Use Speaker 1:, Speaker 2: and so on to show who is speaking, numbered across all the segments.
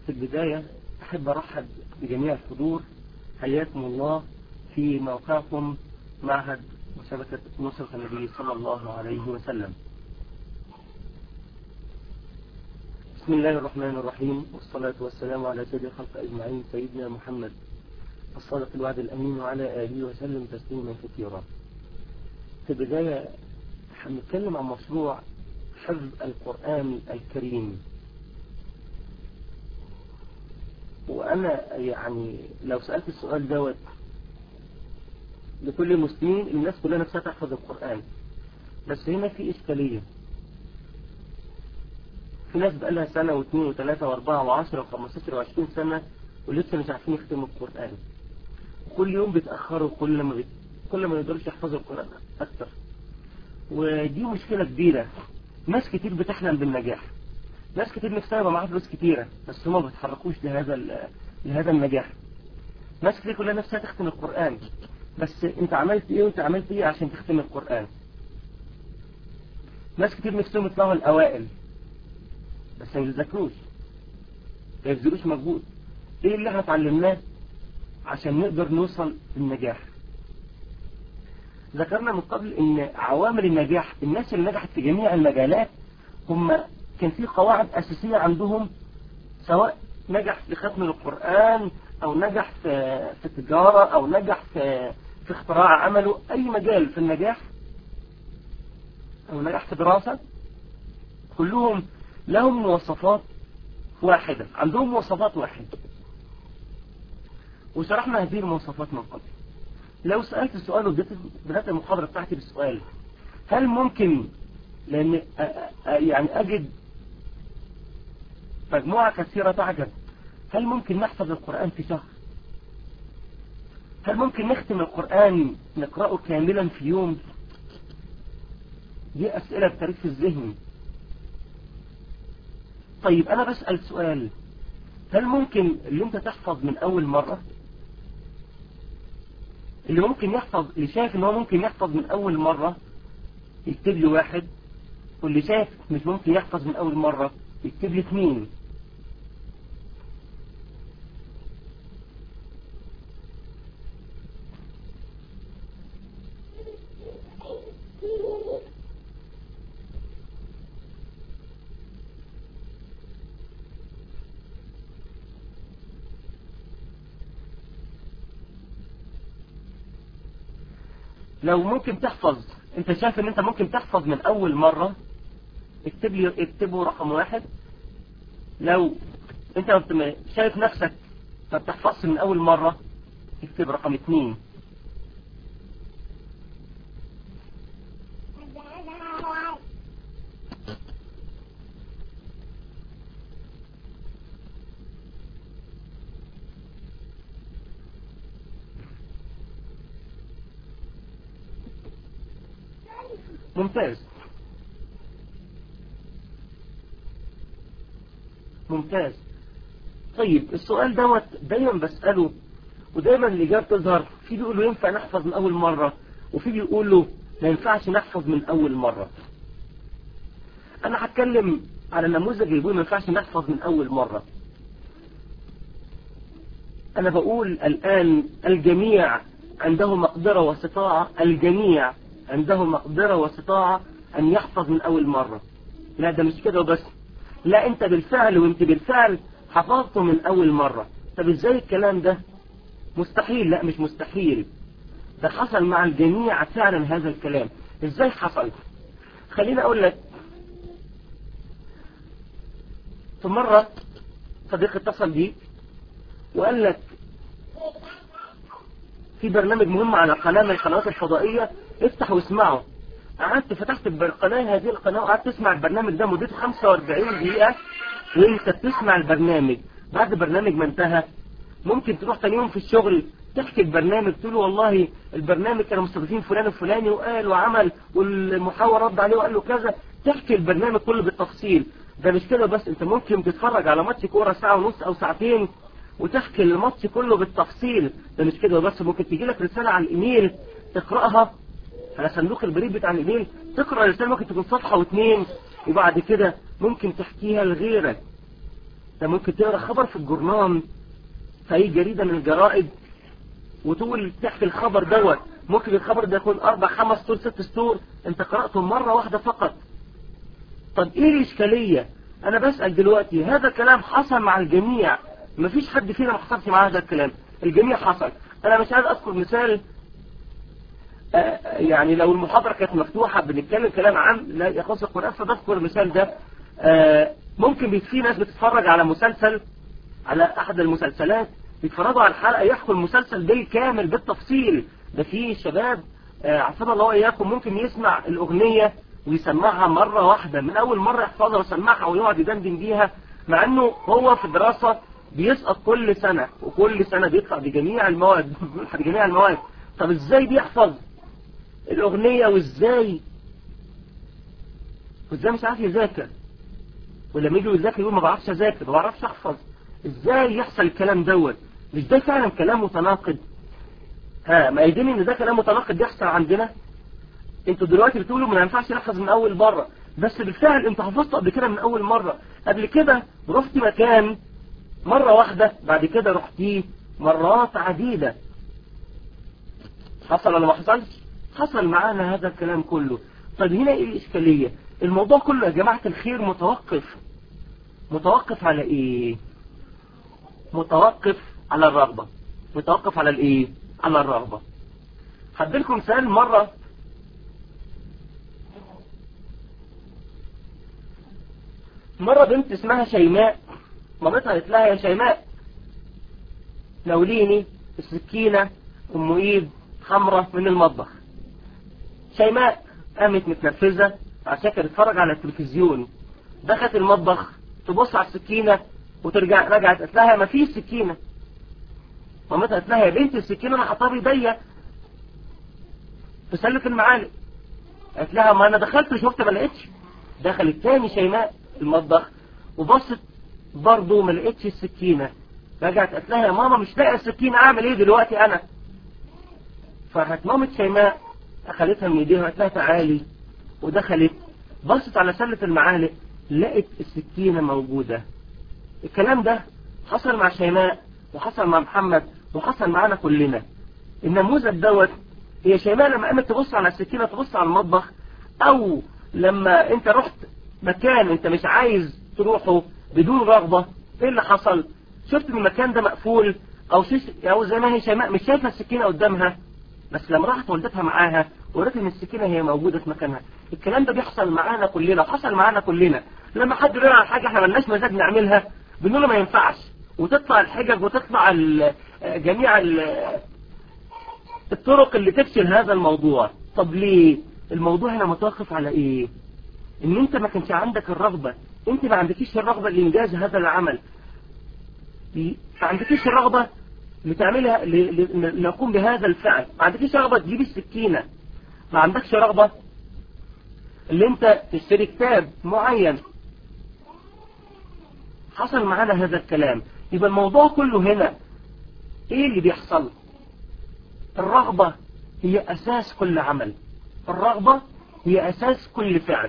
Speaker 1: في البداية أحب أرحب بجميع الحضور حياكم الله في موقعكم معهد وشبكة نصرة النبي صلى الله عليه وسلم بسم الله الرحمن الرحيم والصلاة والسلام على سيد الخلق أجمعين سيدنا محمد الصادق الوعد الأمين وعلى آله وسلم تسليما كثيرا في البداية هنتكلم عن مشروع حفظ القرآن الكريم وأنا يعني لو سألت السؤال دوت لكل المسلمين الناس كلها نفسها تحفظ القرآن بس هنا في إشكالية في ناس بقى لها سنة واثنين وثلاثة واربعة وعشرة وخمستاشر وعشرين سنة ولسه مش عارفين يختموا القرآن كل يوم بيتأخروا كل ما بيت... كل ما يقدرش يحفظوا القرآن أكتر ودي مشكلة كبيرة ناس كتير بتحلم بالنجاح ناس كتير نفسها يبقى معاها فلوس كتيرة بس هما ما بيتحركوش لهذا ال... لهذا النجاح ناس كتير كلها نفسها تختم القرآن بس انت عملت ايه وانت عملت ايه عشان تختم القرآن ناس كتير نفسهم يطلعوا الأوائل بس ما بيذاكروش ما يبذلوش مجهود ايه اللي احنا اتعلمناه عشان نقدر نوصل للنجاح ذكرنا من قبل ان عوامل النجاح الناس اللي نجحت في جميع المجالات هم كان في قواعد اساسية عندهم سواء نجح في ختم القرآن او نجح في في التجارة او نجح في في اختراع عمله اي مجال في النجاح او نجح في دراسة كلهم لهم مواصفات واحدة عندهم مواصفات واحدة وشرحنا هذه المواصفات من قبل لو سألت السؤال وبدأت المحاضرة بتاعتي بالسؤال هل ممكن لأن يعني أجد مجموعة كثيرة تعجب هل ممكن نحفظ القرآن في شهر هل ممكن نختم القرآن نقرأه كاملا في يوم دي أسئلة بتاريخ الذهن طيب أنا بسأل سؤال هل ممكن اللي انت تحفظ من أول مرة اللي ممكن يحفظ اللي شايف ان هو ممكن يحفظ من أول مرة يكتب لي واحد واللي شايف مش ممكن يحفظ من أول مرة يكتب لي اثنين لو ممكن تحفظ انت شايف ان انت ممكن تحفظ من اول مرة اكتب لي اكتبه رقم واحد لو انت شايف نفسك ما بتحفظش من اول مرة اكتب رقم اثنين ممتاز ممتاز طيب السؤال دوت دايما بسأله ودايما الإجابة تظهر في بيقولوا ينفع نحفظ من أول مرة وفي بيقولوا ما ينفعش نحفظ من أول مرة أنا هتكلم على نموذج اللي بيقول ما ينفعش نحفظ من أول مرة أنا بقول الآن الجميع عنده مقدرة واستطاعة الجميع عنده مقدرة واستطاعة أن يحفظ من أول مرة لا ده مش كده وبس لا أنت بالفعل وأنت بالفعل حفظته من أول مرة طب إزاي الكلام ده مستحيل لا مش مستحيل ده حصل مع الجميع فعلا هذا الكلام إزاي حصل خليني أقول لك في مرة صديق اتصل بي وقال لك في برنامج مهم على قناة من القنوات الفضائية افتح واسمعه قعدت فتحت القناة هذه القناة وقعدت تسمع البرنامج ده مدته 45 دقيقة وانت بتسمع البرنامج بعد البرنامج ما انتهى ممكن تروح تاني يوم في الشغل تحكي البرنامج تقول والله البرنامج كانوا مستضيفين فلان وفلاني وقال وعمل والمحاور رد عليه وقال له كذا تحكي البرنامج كله بالتفصيل ده مش كده بس انت ممكن تتفرج على ماتش كورة ساعة ونص او ساعتين وتحكي الماتش كله بالتفصيل ده مش كده بس ممكن تيجي لك رسالة على الايميل تقرأها على صندوق البريد بتاع الايميل تقرأ الرسالة ممكن تكون صفحة واثنين وبعد كده ممكن تحكيها لغيرك ده ممكن تقرا خبر في الجورنال في اي جريدة من الجرائد وتقول تحكي الخبر دوت ممكن الخبر ده يكون اربع خمس سطور ست سطور انت قرأته مرة واحدة فقط طب ايه الاشكالية انا بسأل دلوقتي هذا الكلام حصل مع الجميع مفيش حد فينا ما حصلش مع هذا الكلام الجميع حصل انا مش عايز اذكر مثال آه، يعني لو المحاضرة كانت مفتوحة بنتكلم كلام عام لا يخص القرآن فبذكر المثال ده آه، ممكن في ناس بتتفرج على مسلسل على احد المسلسلات يتفرجوا على الحلقة يحكوا المسلسل بالكامل بالتفصيل ده في شباب آه، عفوا الله وإياكم ممكن يسمع الأغنية ويسمعها مرة واحدة من أول مرة يحفظها ويسمعها ويقعد يدندن بيها مع أنه هو في الدراسة بيسقط كل سنة وكل سنة بيطلع بجميع المواد بجميع المواد طب ازاي بيحفظ الأغنية وازاي وازاي مش عارف يذاكر ولما يجي يذاكر يقول ما بعرفش اذاكر ما بعرفش احفظ ازاي يحصل الكلام دوت مش ده فعلا كلام متناقض ها ما يدين ان ده كلام متناقض يحصل عندنا انتوا دلوقتي بتقولوا ما ينفعش نحفظ من اول مرة بس بالفعل انتوا حفظتوا قبل كده من اول مرة قبل كده رحت مكان مرة واحدة بعد كده رحتيه مرات عديدة حصل ولا ما حصلش حصل معانا هذا الكلام كله طب هنا ايه الاشكالية الموضوع كله يا جماعة الخير متوقف متوقف على ايه متوقف على الرغبة متوقف على الايه على الرغبة هديلكم مثال مرة مرة بنت اسمها شيماء مامتها قالت لها يا شيماء ناوليني السكينة ام ايد حمرة من المطبخ شيماء قامت متنرفزة عشان كانت تتفرج على التلفزيون دخلت المطبخ تبص على السكينة وترجع رجعت قالت لها ما فيش سكينة مامتها قالت لها يا بنتي السكينة انا حاطها بايديا في سلة المعالق قالت لها ما انا دخلت شفت ما لقيتش دخلت تاني شيماء المطبخ وبصت برضه ما لقيتش السكينة رجعت قالت لها يا ماما مش لاقي السكينة اعمل ايه دلوقتي انا فراحت مامة شيماء اخذتها من ايديها وقالت لها تعالي ودخلت بصت على سلة المعالق لقت السكينة موجودة الكلام ده حصل مع شيماء وحصل مع محمد وحصل معانا كلنا النموذج دوت هي شيماء لما قامت تبص على السكينة تبص على المطبخ او لما انت رحت مكان انت مش عايز تروحه بدون رغبة ايه اللي حصل شفت ان المكان ده مقفول او شيش او زي ما هي شيماء مش شايفة السكينة قدامها بس لما راحت والدتها معاها ورثت ان السكينة هي موجودة في مكانها الكلام ده بيحصل معانا كلنا وحصل معانا كلنا لما حد يقول على حاجة احنا ملناش مزاج نعملها بنقول له ما ينفعش وتطلع الحجج وتطلع ال جميع ال الطرق اللي تفشل هذا الموضوع طب ليه الموضوع هنا متوقف على ايه ان انت ما كانش عندك الرغبة انت ما عندكيش الرغبة لانجاز هذا العمل ما عندكيش الرغبة لتعملها لنقوم بهذا الفعل ما عندكيش رغبة تجيب السكينة ما عندكش رغبة اللي انت تشتري كتاب معين حصل معانا هذا الكلام يبقى الموضوع كله هنا ايه اللي بيحصل الرغبة هي اساس كل عمل الرغبة هي اساس كل فعل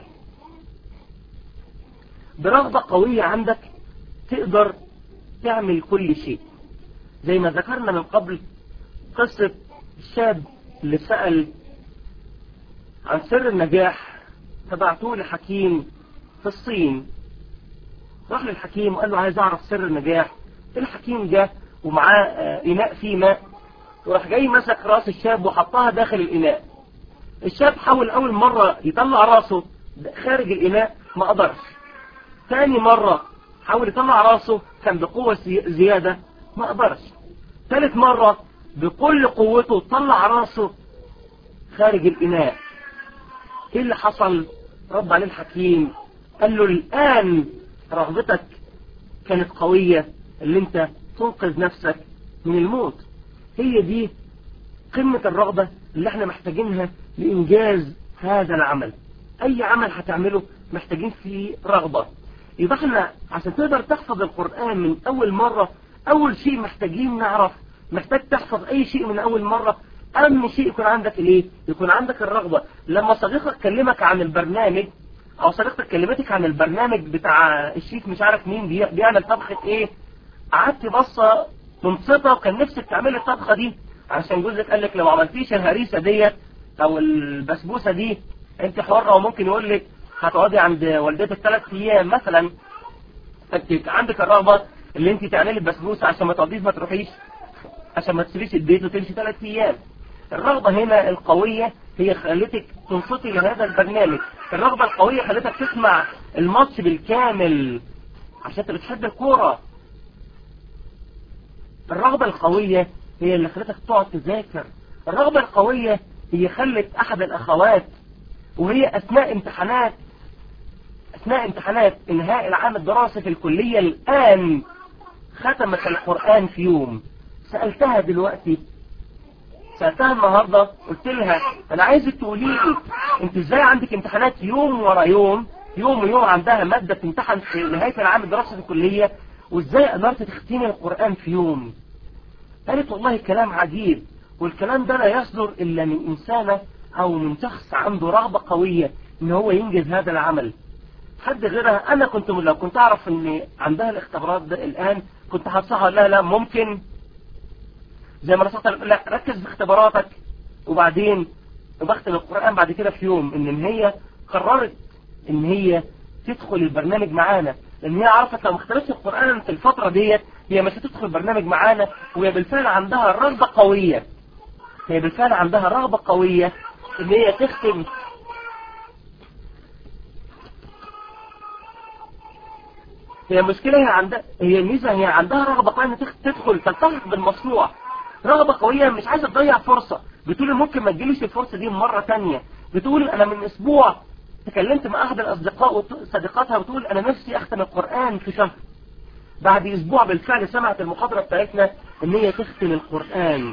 Speaker 1: برغبة قوية عندك تقدر تعمل كل شيء زي ما ذكرنا من قبل قصة الشاب اللي سأل عن سر النجاح فبعتوه لحكيم في الصين راح للحكيم وقال له عايز اعرف سر النجاح الحكيم جه ومعاه اناء فيه ماء وراح جاي مسك راس الشاب وحطها داخل الاناء الشاب حاول اول مرة يطلع راسه خارج الاناء ما قدرش ثاني مرة حاول يطلع راسه كان بقوة زيادة ما قدرش ثالث مرة بكل قوته طلع راسه خارج الإناء ايه اللي حصل رد عليه الحكيم قال له الآن رغبتك كانت قوية اللي انت تنقذ نفسك من الموت هي دي قمة الرغبة اللي احنا محتاجينها لإنجاز هذا العمل أي عمل هتعمله محتاجين فيه رغبة يبقى احنا عشان تقدر تحفظ القرآن من أول مرة أول شيء محتاجين نعرف محتاج تحفظ أي شيء من أول مرة أهم شيء يكون عندك إيه يكون عندك الرغبة لما صديقك كلمك عن البرنامج او صديقتك كلمتك عن البرنامج بتاع الشيف مش عارف مين بي- بيعمل طبخة ايه قعدت بصة منصفة وكان نفسك تعملي الطبخة دي عشان جوزك قال لك لو عملتيش الهريسة ديت او البسبوسة دي انت حرة وممكن يقول لك هتقعدي عند والدتك ثلاث ايام مثلا فانت عندك الرغبة اللي انت تعملي البسبوسة عشان ما تقعديش ما تروحيش عشان ما تسيبيش البيت وتمشي ثلاث ايام الرغبة هنا القوية هي خلتك تنصتي لهذا البرنامج الرغبة القوية خلتك تسمع الماتش بالكامل عشان انت بتحب الكورة الرغبة القوية هي اللي خلتك تقعد تذاكر الرغبة القوية هي خلت أحد الأخوات وهي أثناء امتحانات أثناء امتحانات إنهاء العام الدراسي في الكلية الآن ختمت القرآن في يوم سألتها دلوقتي سألتها النهاردة قلت لها أنا عايزك تقولي لي أنت إزاي عندك امتحانات يوم ورا يوم يوم ويوم عندها مادة تمتحن في نهاية العام الدراسي في الكلية وإزاي قدرت تختمي القرآن في يوم قالت والله كلام عجيب والكلام ده لا يصدر إلا من إنسانة أو من شخص عنده رغبة قوية إن هو ينجز هذا العمل حد غيرها أنا كنت لو كنت أعرف إن عندها الاختبارات ده الآن كنت هنصحها لا لا ممكن زي ما نصحت لا ركز في اختباراتك وبعدين بختم القرآن بعد كده في يوم إن هي قررت إن هي تدخل البرنامج معانا لأن هي عرفت لو ما اختارتش القرآن في الفترة ديت هي مش هتدخل البرنامج معانا وهي بالفعل عندها رغبة قوية هي بالفعل عندها رغبة قوية إن هي تختم هي المشكلة هي عندها هي الميزة هي عندها رغبة قوية إن تخ- تدخل تلتحق بالمشروع رغبة قوية مش عايزة تضيع فرصة بتقول ممكن ما تجيليش الفرصة دي مرة تانية بتقول أنا من أسبوع تكلمت مع أحد الأصدقاء وصديقاتها بتقول أنا نفسي أختم القرآن في شهر بعد أسبوع بالفعل سمعت المحاضرة بتاعتنا إن هي تختم القرآن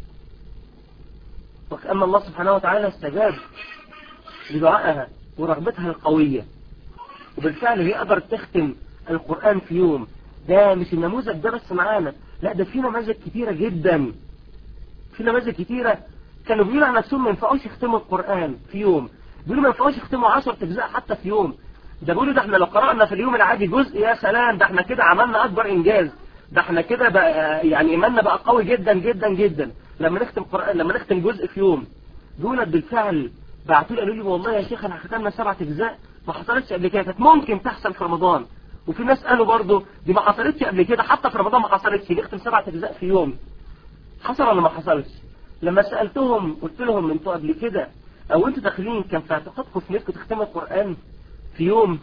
Speaker 1: وكأن الله سبحانه وتعالى استجاب لدعائها ورغبتها القوية وبالفعل هي قدرت تختم القرآن في يوم ده مش النموذج ده بس معانا لا ده في نماذج كتيرة جدا في نماذج كتيرة كانوا بيقولوا على نفسهم ما ينفعوش يختموا القرآن في يوم بيقولوا ما ينفعوش يختموا 10 أجزاء حتى في يوم ده بيقولوا ده احنا لو قرأنا في اليوم العادي جزء يا سلام ده احنا كده عملنا أكبر إنجاز ده احنا كده بقى يعني إيماننا بقى قوي جدا جدا جدا لما نختم قرآن لما نختم جزء في يوم دول بالفعل بعتوا لي قالوا لي والله يا شيخ انا ختمنا سبعة أجزاء ما حصلتش قبل كده كانت ممكن تحصل في رمضان وفي ناس قالوا برضه دي ما حصلتش قبل كده حتى في رمضان ما حصلتش نختم سبعة أجزاء في يوم حصل ولا ما حصلش لما سألتهم قلت لهم انتوا قبل كده او انتوا داخلين كان في اعتقادكم في نفسكم تختموا القرآن في يوم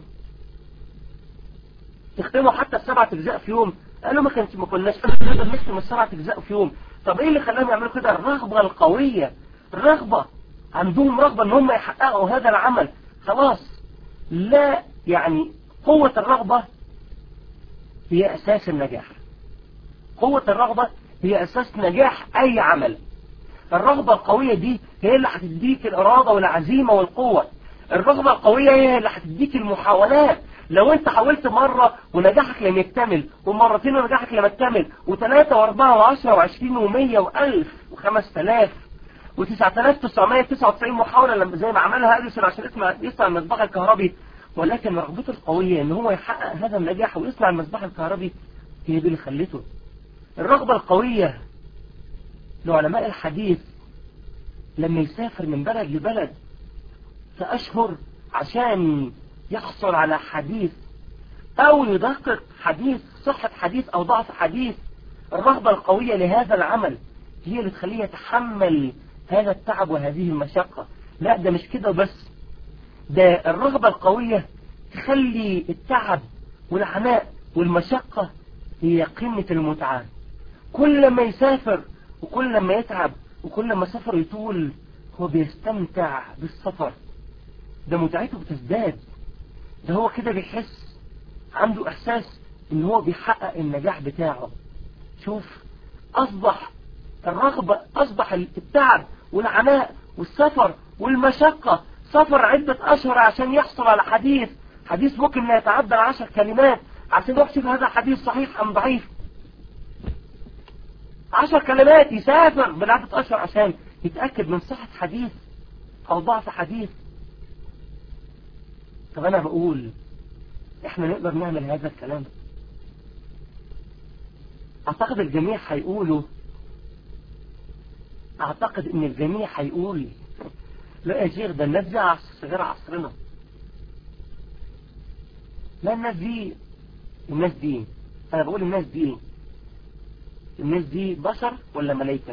Speaker 1: تختموا حتى السبعة أجزاء في يوم قالوا ما كانش ما كناش نقدر نختم السبعة أجزاء في يوم طب ايه اللي خلاهم يعملوا كده الرغبة القوية الرغبة عندهم رغبة ان هم يحققوا هذا العمل خلاص لا يعني قوة الرغبة هي أساس النجاح قوة الرغبة هي أساس نجاح أي عمل الرغبة القوية دي هي اللي هتديك الإرادة والعزيمة والقوة الرغبة القوية هي اللي هتديك المحاولات لو انت حاولت مرة ونجاحك لم يكتمل ومرتين ونجاحك لم يكتمل وثلاثة واربعة وعشرة وعشرين ومية والف وخمس تلاف وتسعة تلاف تسعمية تسعة وتسعين محاولة لما زي ما عملها اديسون عشان يسمع يصنع المصباح الكهربي ولكن رغبته القوية ان هو يحقق هذا النجاح ويصنع المصباح الكهربي هي دي اللي خلته الرغبة القوية لعلماء الحديث لما يسافر من بلد لبلد في أشهر عشان يحصل على حديث أو يدقق حديث صحة حديث أو ضعف حديث الرغبة القوية لهذا العمل هي اللي تخليه يتحمل هذا التعب وهذه المشقة لا ده مش كده بس ده الرغبة القوية تخلي التعب والعناء والمشقة هي قمة المتعة كل ما يسافر وكل ما يتعب وكل ما سفر يطول هو بيستمتع بالسفر ده متعته بتزداد ده هو كده بيحس عنده احساس ان هو بيحقق النجاح بتاعه شوف اصبح الرغبة اصبح التعب والعناء والسفر والمشقة سفر عدة اشهر عشان يحصل على حديث حديث ممكن لا يتعدى عشر كلمات عشان يحسب هذا حديث صحيح ام ضعيف عشر كلمات يسافر بالعدة أشهر عشان يتأكد من صحة حديث أو ضعف حديث طب انا بقول احنا نقدر نعمل هذا الكلام اعتقد الجميع هيقولوا اعتقد ان الجميع هيقول لا يا شيخ ده الناس دي عصر غير عصرنا لا الناس دي الناس دي انا بقول الناس دي الناس دي بشر ولا ملايكة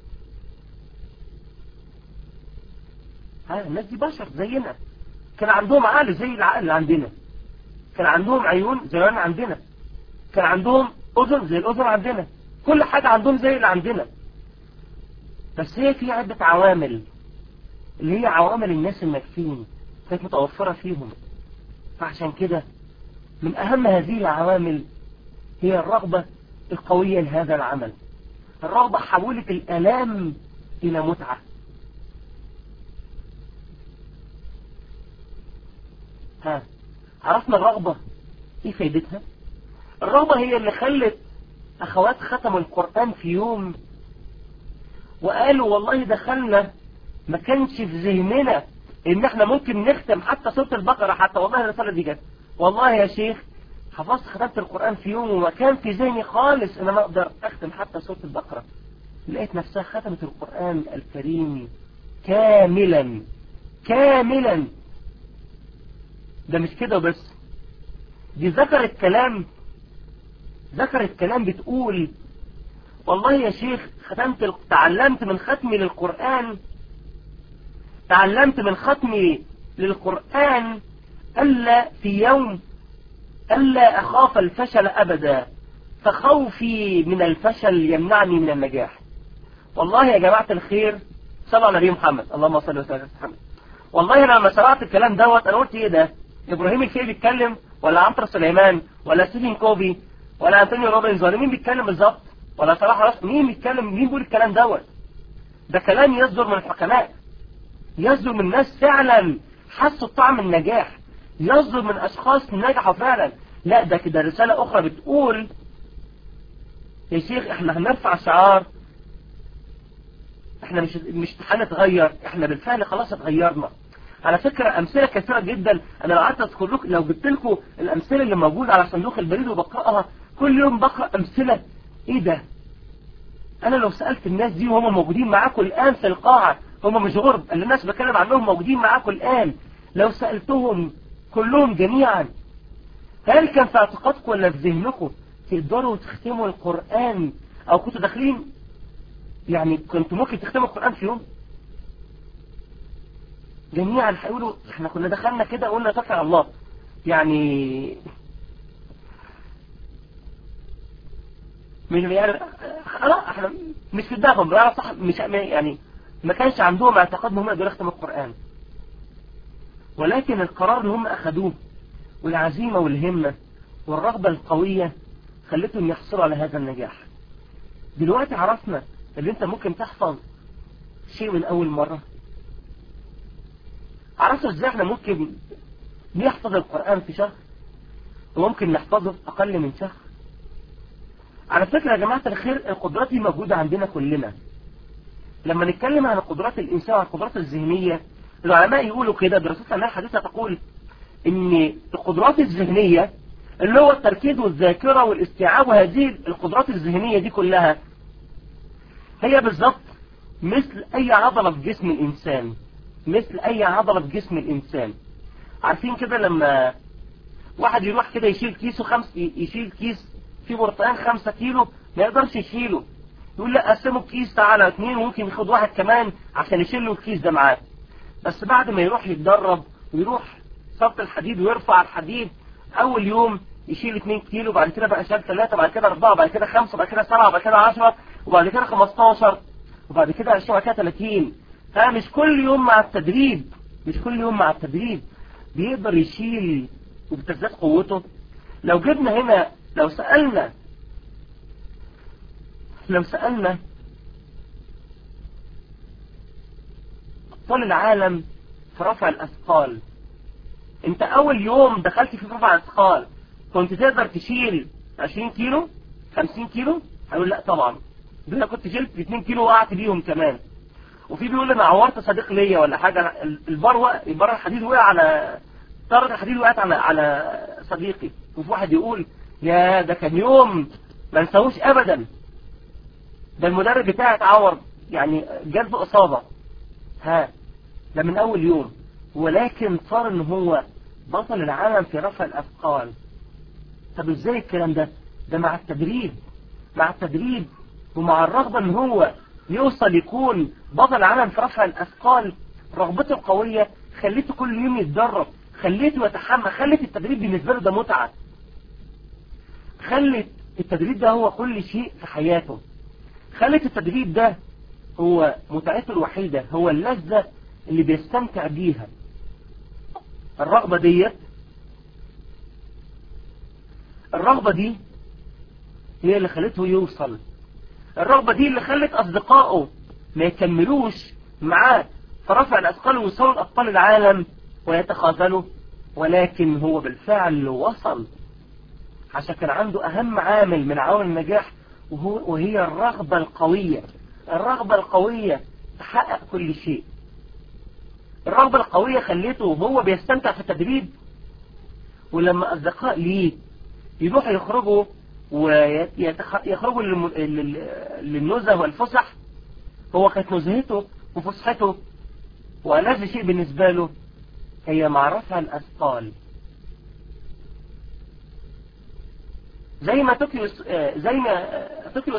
Speaker 1: ها الناس دي بشر زينا كان عندهم عقل زي العقل اللي عندنا كان عندهم عيون زي ما عندنا كان عندهم أذن زي الأذن عندنا كل حاجة عندهم زي اللي عندنا بس هي في عدة عوامل اللي هي عوامل الناس الناجحين كانت متوفرة فيهم فعشان كده من أهم هذه العوامل هي الرغبة القوية لهذا العمل الرغبة حولت الألام إلى متعة ها عرفنا الرغبة ايه فايدتها الرغبة هي اللي خلت اخوات ختموا القرآن في يوم وقالوا والله دخلنا ما كانش في ذهننا ان احنا ممكن نختم حتى سورة البقرة حتى والله الرسالة دي جت والله يا شيخ حفظت ختمت القرآن في يوم وما كان في ذهني خالص ان انا اقدر اختم حتى سورة البقرة لقيت نفسها ختمت القرآن الكريم كاملا كاملا ده مش كده بس دي ذكرت كلام ذكرت كلام بتقول والله يا شيخ ختمت تعلمت من ختمي للقرآن تعلمت من ختمي للقرآن ألا في يوم ألا أخاف الفشل أبدا فخوفي من الفشل يمنعني من النجاح والله يا جماعة الخير صلى على نبي محمد اللهم صل وسلم على محمد والله أنا لما سمعت الكلام دوت أنا قلت إيه ده إبراهيم الفيل بيتكلم ولا عنتر سليمان ولا ستيفن كوبي ولا أنتونيو روبنز ولا مين بيتكلم بالظبط ولا صلاح رأس مين بيتكلم مين بيقول الكلام دوت ده كلام يصدر من الحكماء يصدر من ناس فعلا حسوا طعم النجاح يصدر من أشخاص نجحوا فعلا لا ده كده رسالة أخرى بتقول يا شيخ احنا هنرفع شعار احنا مش مش هنتغير احنا بالفعل خلاص اتغيرنا على فكرة أمثلة كثيرة جدا أنا لو قعدت أذكر لكم لو جبت لكم الأمثلة اللي موجودة على صندوق البريد وبقرأها كل يوم بقرأ أمثلة إيه ده؟ أنا لو سألت الناس دي وهم موجودين معاكم الآن في القاعة هم مش غرب اللي الناس بكلم عنهم موجودين معاكم الآن لو سألتهم كلهم جميعا هل كان في اعتقادكم ولا في ذهنكم تقدروا تختموا القرآن أو كنتوا داخلين يعني كنتوا ممكن تختموا القرآن في يوم؟ جميعا هيقولوا احنا كنا دخلنا كده وقلنا توكل على الله يعني مش يعني خلاص احنا مش في دماغهم بمعنى صح مش يعني ما كانش عندهم اعتقاد ان هم يقدروا يختموا القرآن ولكن القرار اللي هم اخذوه والعزيمة والهمة والرغبة القوية خلتهم يحصلوا على هذا النجاح دلوقتي عرفنا اللي انت ممكن تحفظ شيء من اول مرة عرفنا ازاي احنا ممكن نحفظ القرآن في شهر وممكن نحفظه في اقل من شهر على فكرة يا جماعة الخير القدرات دي موجودة عندنا كلنا لما نتكلم عن قدرات الإنسان والقدرات الذهنية العلماء يقولوا كده دراسات العلماء الحديثة تقول ان القدرات الذهنية اللي هو التركيز والذاكرة والاستيعاب وهذه القدرات الذهنية دي كلها هي بالظبط مثل أي عضلة في جسم الإنسان مثل أي عضلة في جسم الإنسان عارفين كده لما واحد يروح كده يشيل كيسه خمس يشيل كيس فيه برتقان خمسة كيلو ما يقدرش يشيله يقول لا قسموا الكيس ده على اثنين وممكن ياخد واحد كمان عشان يشيل له الكيس ده معاه بس بعد ما يروح يتدرب ويروح صف الحديد ويرفع الحديد اول يوم يشيل 2 كيلو بعد كده بقى شال 3 بعد كده 4 بعد كده 5 بعد كده 7 بعد كده 10 وبعد كده 15 وبعد كده 20 وبعد كده 30 فمش كل يوم مع التدريب مش كل يوم مع التدريب بيقدر يشيل وبتزداد قوته لو جبنا هنا لو سألنا لو سألنا أبطال العالم في رفع الأثقال انت أول يوم دخلت في رفع الأثقال كنت تقدر تشيل 20 كيلو 50 كيلو هيقول لا طبعا انا كنت شلت 2 كيلو وقعت بيهم كمان وفي بيقول انا عورت صديق ليا ولا حاجة البار وقع البار الحديد وقع على طارت الحديد وقعت على على صديقي وفي واحد يقول يا ده كان يوم ما نساهوش ابدا ده المدرب بتاعي اتعور يعني جاله اصابه ها ده من اول يوم ولكن صار ان هو بطل العالم في رفع الاثقال طب ازاي الكلام ده ده مع التدريب مع التدريب ومع الرغبة ان هو يوصل يكون بطل العالم في رفع الاثقال رغبته القوية خليته كل يوم يتدرب خليته يتحمل خلت التدريب بالنسبة له ده متعة خلت التدريب ده هو كل شيء في حياته خلت التدريب ده هو متعته الوحيدة هو اللذة اللي بيستمتع بيها الرغبة ديت الرغبة دي هي اللي خلته يوصل الرغبة دي اللي خلت أصدقائه ما يكملوش معاه فرفع الأثقال ويوصلوا لأبطال العالم ويتخاذلوا ولكن هو بالفعل وصل عشان كان عنده أهم عامل من عوامل النجاح وهو وهي الرغبة القوية الرغبة القوية تحقق كل شيء الرغبة القوية خليته وهو بيستمتع في التدريب ولما أصدقاء ليه يروحوا يخرجوا ويخرجوا للنزه والفسح هو كانت نزهته وفسحته وألذ شيء بالنسبة له هي معرفة الأثقال زي ما طوكيو زي ما طوكيو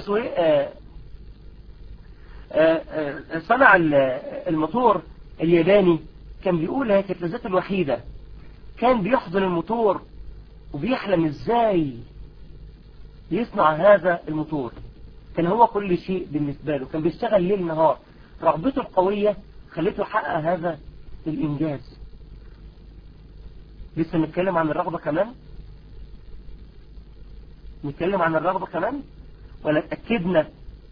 Speaker 1: صنع الموتور الياباني كان بيقول هي كانت لذته الوحيدة كان بيحضن الموتور وبيحلم ازاي يصنع هذا الموتور كان هو كل شيء بالنسبة له كان بيشتغل ليل نهار رغبته القوية خلته يحقق هذا الإنجاز لسه نتكلم عن الرغبة كمان نتكلم عن الرغبة كمان ولا اتأكدنا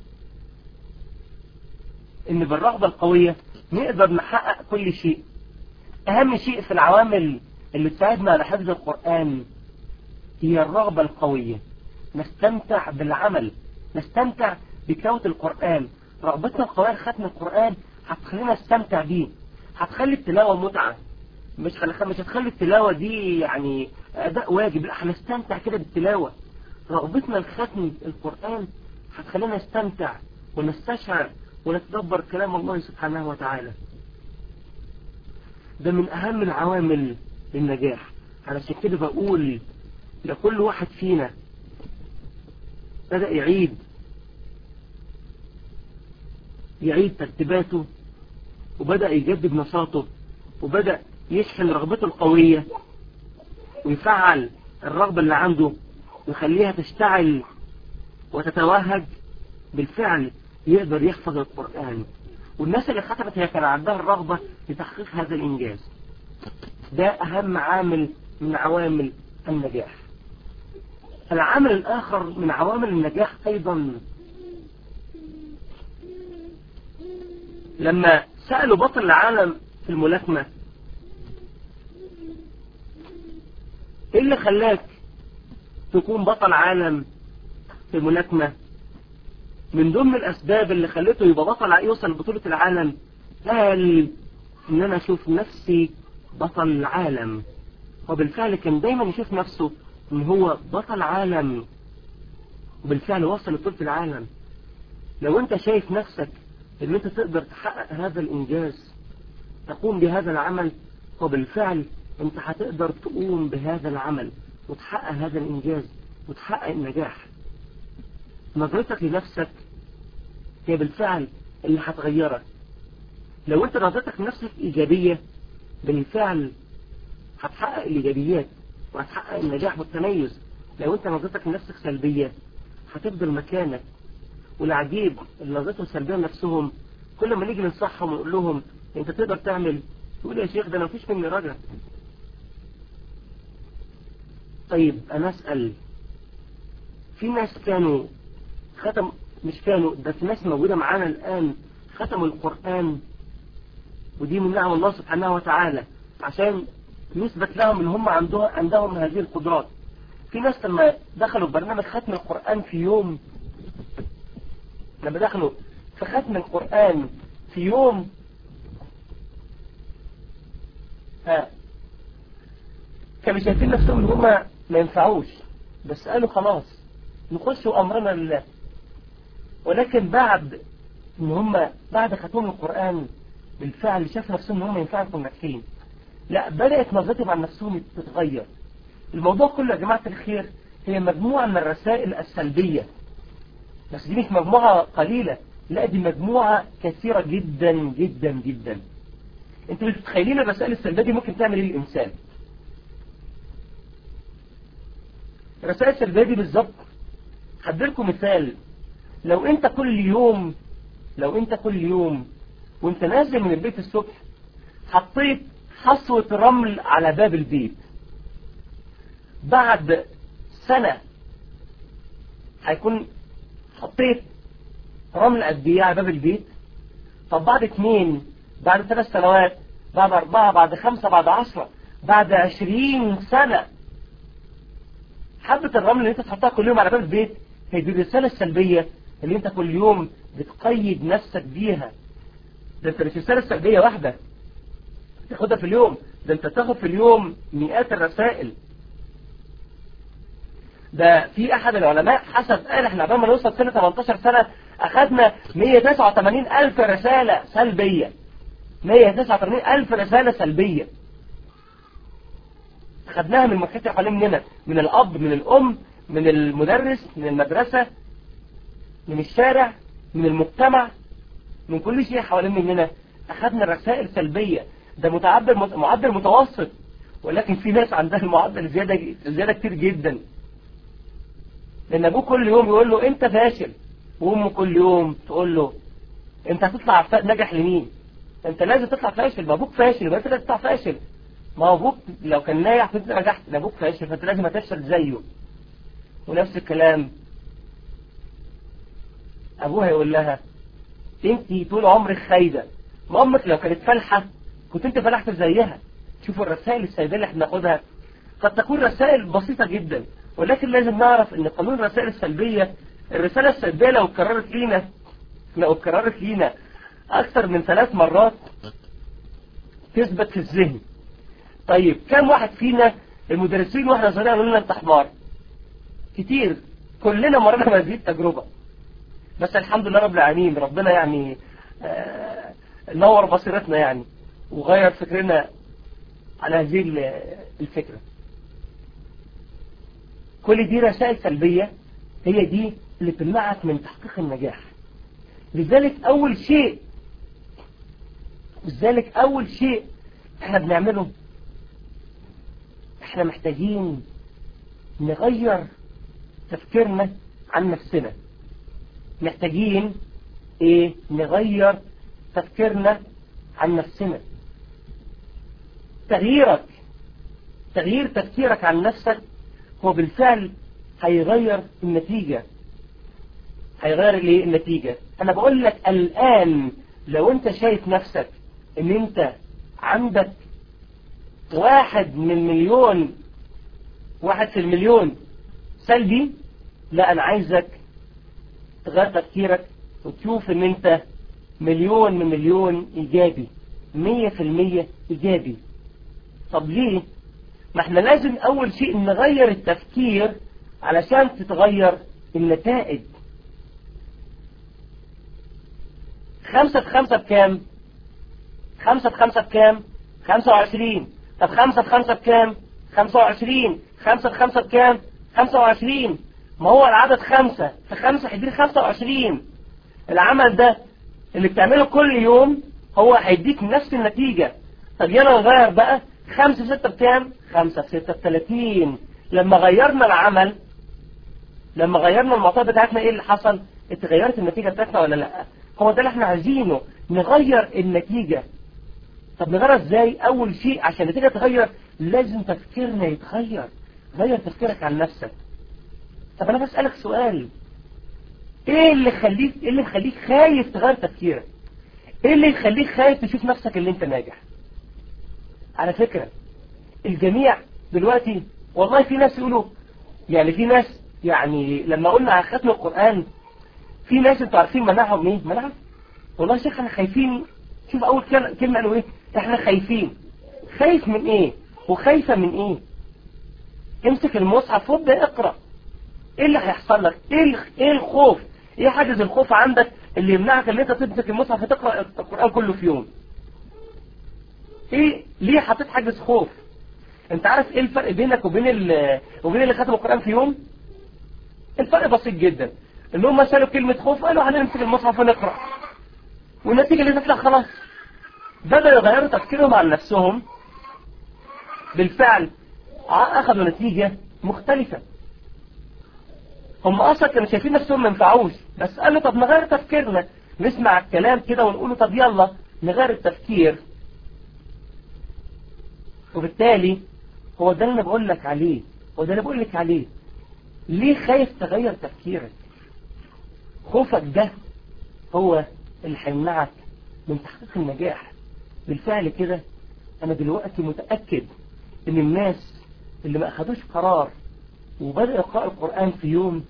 Speaker 1: ان بالرغبة القوية نقدر نحقق كل شيء اهم شيء في العوامل اللي تساعدنا على حفظ القرآن هي الرغبة القوية نستمتع بالعمل نستمتع بكوت القرآن رغبتنا القوية ختم القرآن هتخلينا نستمتع بيه هتخلي التلاوة متعة مش مش هتخلي التلاوة دي يعني أداء واجب لا هنستمتع كده بالتلاوة رغبتنا لختم القرآن هتخلينا نستمتع ونستشعر ونتدبر كلام الله سبحانه وتعالى ده من أهم العوامل للنجاح علشان كده بقول لكل واحد فينا بدأ يعيد يعيد ترتيباته وبدأ يجدد نشاطه وبدأ يشحن رغبته القوية ويفعل الرغبة اللي عنده ويخليها تشتعل وتتوهج بالفعل يقدر يحفظ القرآن والناس اللي ختمت هي كان عندها الرغبة لتحقيق هذا الإنجاز ده أهم عامل من عوامل النجاح العامل الآخر من عوامل النجاح أيضا لما سألوا بطل العالم في الملاكمة ايه اللي خلاك تكون بطل عالم في الملاكمة من ضمن الأسباب اللي خلته يبقى بطل يوصل لبطولة العالم قال إن أنا أشوف نفسي بطل العالم وبالفعل كان دايما يشوف نفسه إن هو بطل عالم وبالفعل وصل لبطولة العالم لو أنت شايف نفسك إن أنت تقدر تحقق هذا الإنجاز تقوم بهذا العمل وبالفعل أنت هتقدر تقوم بهذا العمل وتحقق هذا الإنجاز وتحقق النجاح نظرتك لنفسك هي بالفعل اللي هتغيرك لو انت نظرتك لنفسك ايجابية بالفعل هتحقق الايجابيات وهتحقق النجاح والتميز لو انت نظرتك لنفسك سلبية هتفضل مكانك والعجيب اللي نظرتهم سلبية لنفسهم كل ما نيجي ننصحهم ونقول لهم انت تقدر تعمل تقول يا شيخ ده انا مفيش مني رجع طيب انا اسأل في ناس كانوا ختم مش كانوا ده في ناس موجودة معانا الآن ختموا القرآن ودي من نعم الله سبحانه وتعالى عشان يثبت لهم ان هم عندهم عندهم هذه القدرات في ناس لما دخلوا برنامج ختم القرآن في يوم لما دخلوا في ختم القرآن في يوم ها كانوا شايفين نفسهم ان هم ما ينفعوش بس قالوا خلاص نخش امرنا لله ولكن بعد ان هم بعد ختم القرآن بالفعل شافوا نفسهم ان هم ينفعوا يكونوا ناجحين لا بدأت نظرتهم عن نفسهم تتغير الموضوع كله يا جماعة الخير هي مجموعة من الرسائل السلبية بس دي مش مجموعة قليلة لا دي مجموعة كثيرة جدا جدا جدا انتوا مش متخيلين الرسائل السلبية دي ممكن تعمل ايه الانسان الرسائل السلبية دي بالظبط هديلكم مثال لو انت كل يوم لو انت كل يوم وانت نازل من البيت الصبح حطيت حصوة رمل على باب البيت بعد سنة هيكون حطيت رمل قد ايه على باب البيت طب بعد اثنين بعد ثلاث سنوات بعد اربعة بعد خمسة بعد عشرة بعد عشرين سنة حبة الرمل اللي انت تحطها كل يوم على باب البيت هي دي الرسالة السلبية اللي انت كل يوم بتقيد نفسك بيها ده انت مش رسالة سلبية واحدة تاخدها في اليوم ده انت تاخد في اليوم مئات الرسائل ده في احد العلماء حسب قال احنا قبل ما نوصل سنة 18 سنة اخدنا 189 الف رسالة سلبية 189 الف رسالة سلبية خدناها من محيط حوالين مننا من الاب من الام من المدرس من المدرسة من الشارع من المجتمع من كل شيء حوالين مننا اخدنا رسائل سلبية ده متعدل معدل متوسط ولكن في ناس عندها المعدل زيادة زيادة كتير جدا لان ابوه كل يوم يقول له انت فاشل وامه كل يوم تقول له انت هتطلع ناجح لمين انت لازم تطلع فاشل ما ابوك فاشل يبقى انت لازم تطلع فاشل ما هو ابوك لو كان ناجح كنت نجحت ابوك فاشل فانت لازم هتفشل زيه ونفس الكلام ابوها يقول لها انت طول عمرك خايبة ما امك لو كانت فالحة كنت انت فلحت زيها شوفوا الرسائل السلبية اللي احنا ناخدها قد تكون رسائل بسيطة جدا ولكن لازم نعرف ان قانون الرسائل السلبية الرسالة السلبية لو اتكررت لينا لو اتكررت لينا اكثر من ثلاث مرات تثبت في الذهن طيب كم واحد فينا المدرسين واحنا صغيرين قالوا لنا انت حمار كتير كلنا مرينا بهذه التجربة بس الحمد لله رب العالمين ربنا يعني آه نور بصيرتنا يعني وغير فكرنا على هذه الفكرة كل دي رسائل سلبية هي دي اللي تمنعك من تحقيق النجاح لذلك أول شيء لذلك أول شيء احنا بنعمله احنا محتاجين نغير تفكيرنا عن نفسنا محتاجين ايه نغير تفكيرنا عن نفسنا تغييرك تغيير تفكيرك عن نفسك هو بالفعل هيغير النتيجة هيغير الايه النتيجة انا بقول لك الان لو انت شايف نفسك ان انت عندك واحد من مليون واحد في المليون سلبي لا انا عايزك تغير تفكيرك وتشوف ان انت مليون من مليون ايجابي مية في المية ايجابي طب ليه ما احنا لازم اول شيء نغير التفكير علشان تتغير النتائج خمسة في خمسة بكام خمسة في خمسة بكام خمسة وعشرين طب خمسة في خمسة بكام خمسة وعشرين خمسة في خمسة بكام خمسة وعشرين ما هو العدد خمسة في خمسة هيديك خمسة وعشرين العمل ده اللي بتعمله كل يوم هو هيديك نفس النتيجة طب يلا نغير بقى خمسة في ستة بكام خمسة في ستة بثلاثين لما غيرنا العمل لما غيرنا المعطيات بتاعتنا ايه اللي حصل اتغيرت النتيجة بتاعتنا ولا لا هو ده اللي احنا عايزينه نغير النتيجة طب نغيرها ازاي اول شيء عشان النتيجة تغير لازم تفكيرنا يتغير غير تفكيرك عن نفسك طب انا بسألك سؤال ايه اللي يخليك ايه اللي يخليك خايف تغير تفكيرك ايه اللي يخليك خايف تشوف نفسك اللي انت ناجح على فكرة الجميع دلوقتي والله في ناس يقولوا يعني في ناس يعني لما قلنا على ختم القرآن في ناس انتوا عارفين منعهم ايه منعهم والله يا شيخ احنا خايفين شوف اول كلمة قالوا ايه احنا خايفين خايف من ايه وخايفة من ايه امسك المصحف وابدا اقرأ ايه اللي هيحصل لك ايه ايه الخوف ايه حاجز الخوف عندك اللي يمنعك ان انت تمسك المصحف وتقرأ القرآن كله في يوم ايه ليه حطيت حاجز خوف انت عارف ايه الفرق بينك وبين ال وبين اللي ختموا القرآن في يوم الفرق بسيط جدا انهم شالوا كلمة خوف قالوا هنمسك المصحف ونقرأ والنتيجة اللي تطلع خلاص بدأوا يغيروا تفكيرهم عن نفسهم بالفعل أخذوا نتيجة مختلفة هم أصلا كانوا شايفين نفسهم ما ينفعوش بس قالوا طب نغير تفكيرنا نسمع الكلام كده ونقوله طب يلا نغير التفكير وبالتالي هو ده اللي انا بقول لك عليه هو ده اللي بقول لك عليه ليه خايف تغير تفكيرك خوفك ده هو اللي هيمنعك من تحقيق النجاح بالفعل كده انا دلوقتي متأكد ان الناس اللي ما اخدوش قرار وبدأ يقرأ القرآن في يوم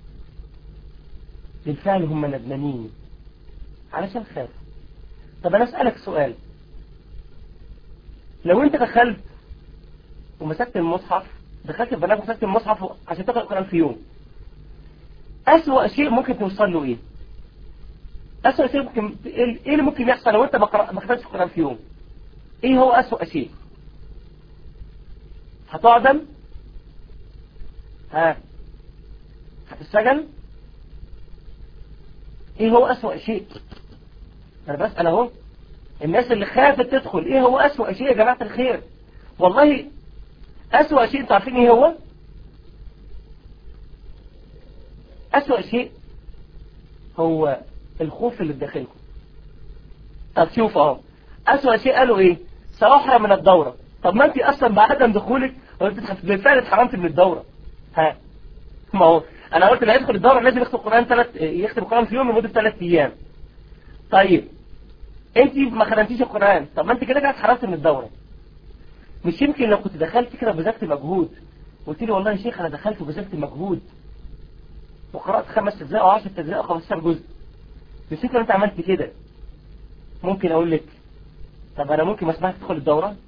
Speaker 1: بالفعل هم ندمانين علشان خاف طب انا اسألك سؤال لو انت دخلت ومسكت المصحف دخلت البرنامج ومسكت المصحف عشان تقرأ القرآن في يوم أسوأ شيء ممكن توصل له ايه أسوأ شيء ممكن ايه اللي ممكن يحصل لو انت ما قرأتش القرآن في يوم ايه هو أسوأ شيء هتعدم ها هتسجن ايه هو أسوأ شيء انا بسأل اهو الناس اللي خافت تدخل ايه هو أسوأ شيء يا جماعة الخير والله أسوأ شيء انتوا عارفين ايه هو أسوأ شيء هو الخوف اللي بداخلكم طب شوف اهو أسوأ شيء قالوا ايه سأحرم من الدورة طب ما انت اصلا بعدم دخولك بالفعل اتحرمت من الدورة ها ما هو انا قلت اللي هيدخل الدورة لازم يختم القرآن ثلاث يختم القرآن في يوم لمدة ثلاث ايام طيب انت ما خدمتيش القرآن طب ما انت كده كده اتحرمت من الدورة مش يمكن لو كنت دخلت كده بذلت مجهود قلت لي والله يا شيخ انا دخلت وبذلت مجهود وقرأت خمس اجزاء او 10 اجزاء او 15 جزء مش يمكن انت عملت كده ممكن اقول لك طب انا ممكن ما اسمعك تدخل الدورة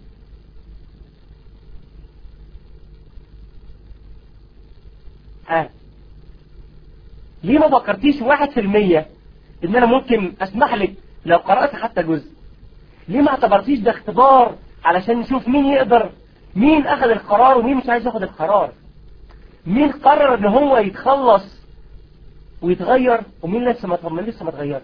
Speaker 1: ها ليه ما فكرتيش واحد في المية ان انا ممكن اسمح لك لو قرأت حتى جزء ليه ما اعتبرتيش ده اختبار علشان نشوف مين يقدر مين اخذ القرار ومين مش عايز ياخد القرار مين قرر ان هو يتخلص ويتغير ومين لسه ما طمن لسه ما اتغيرش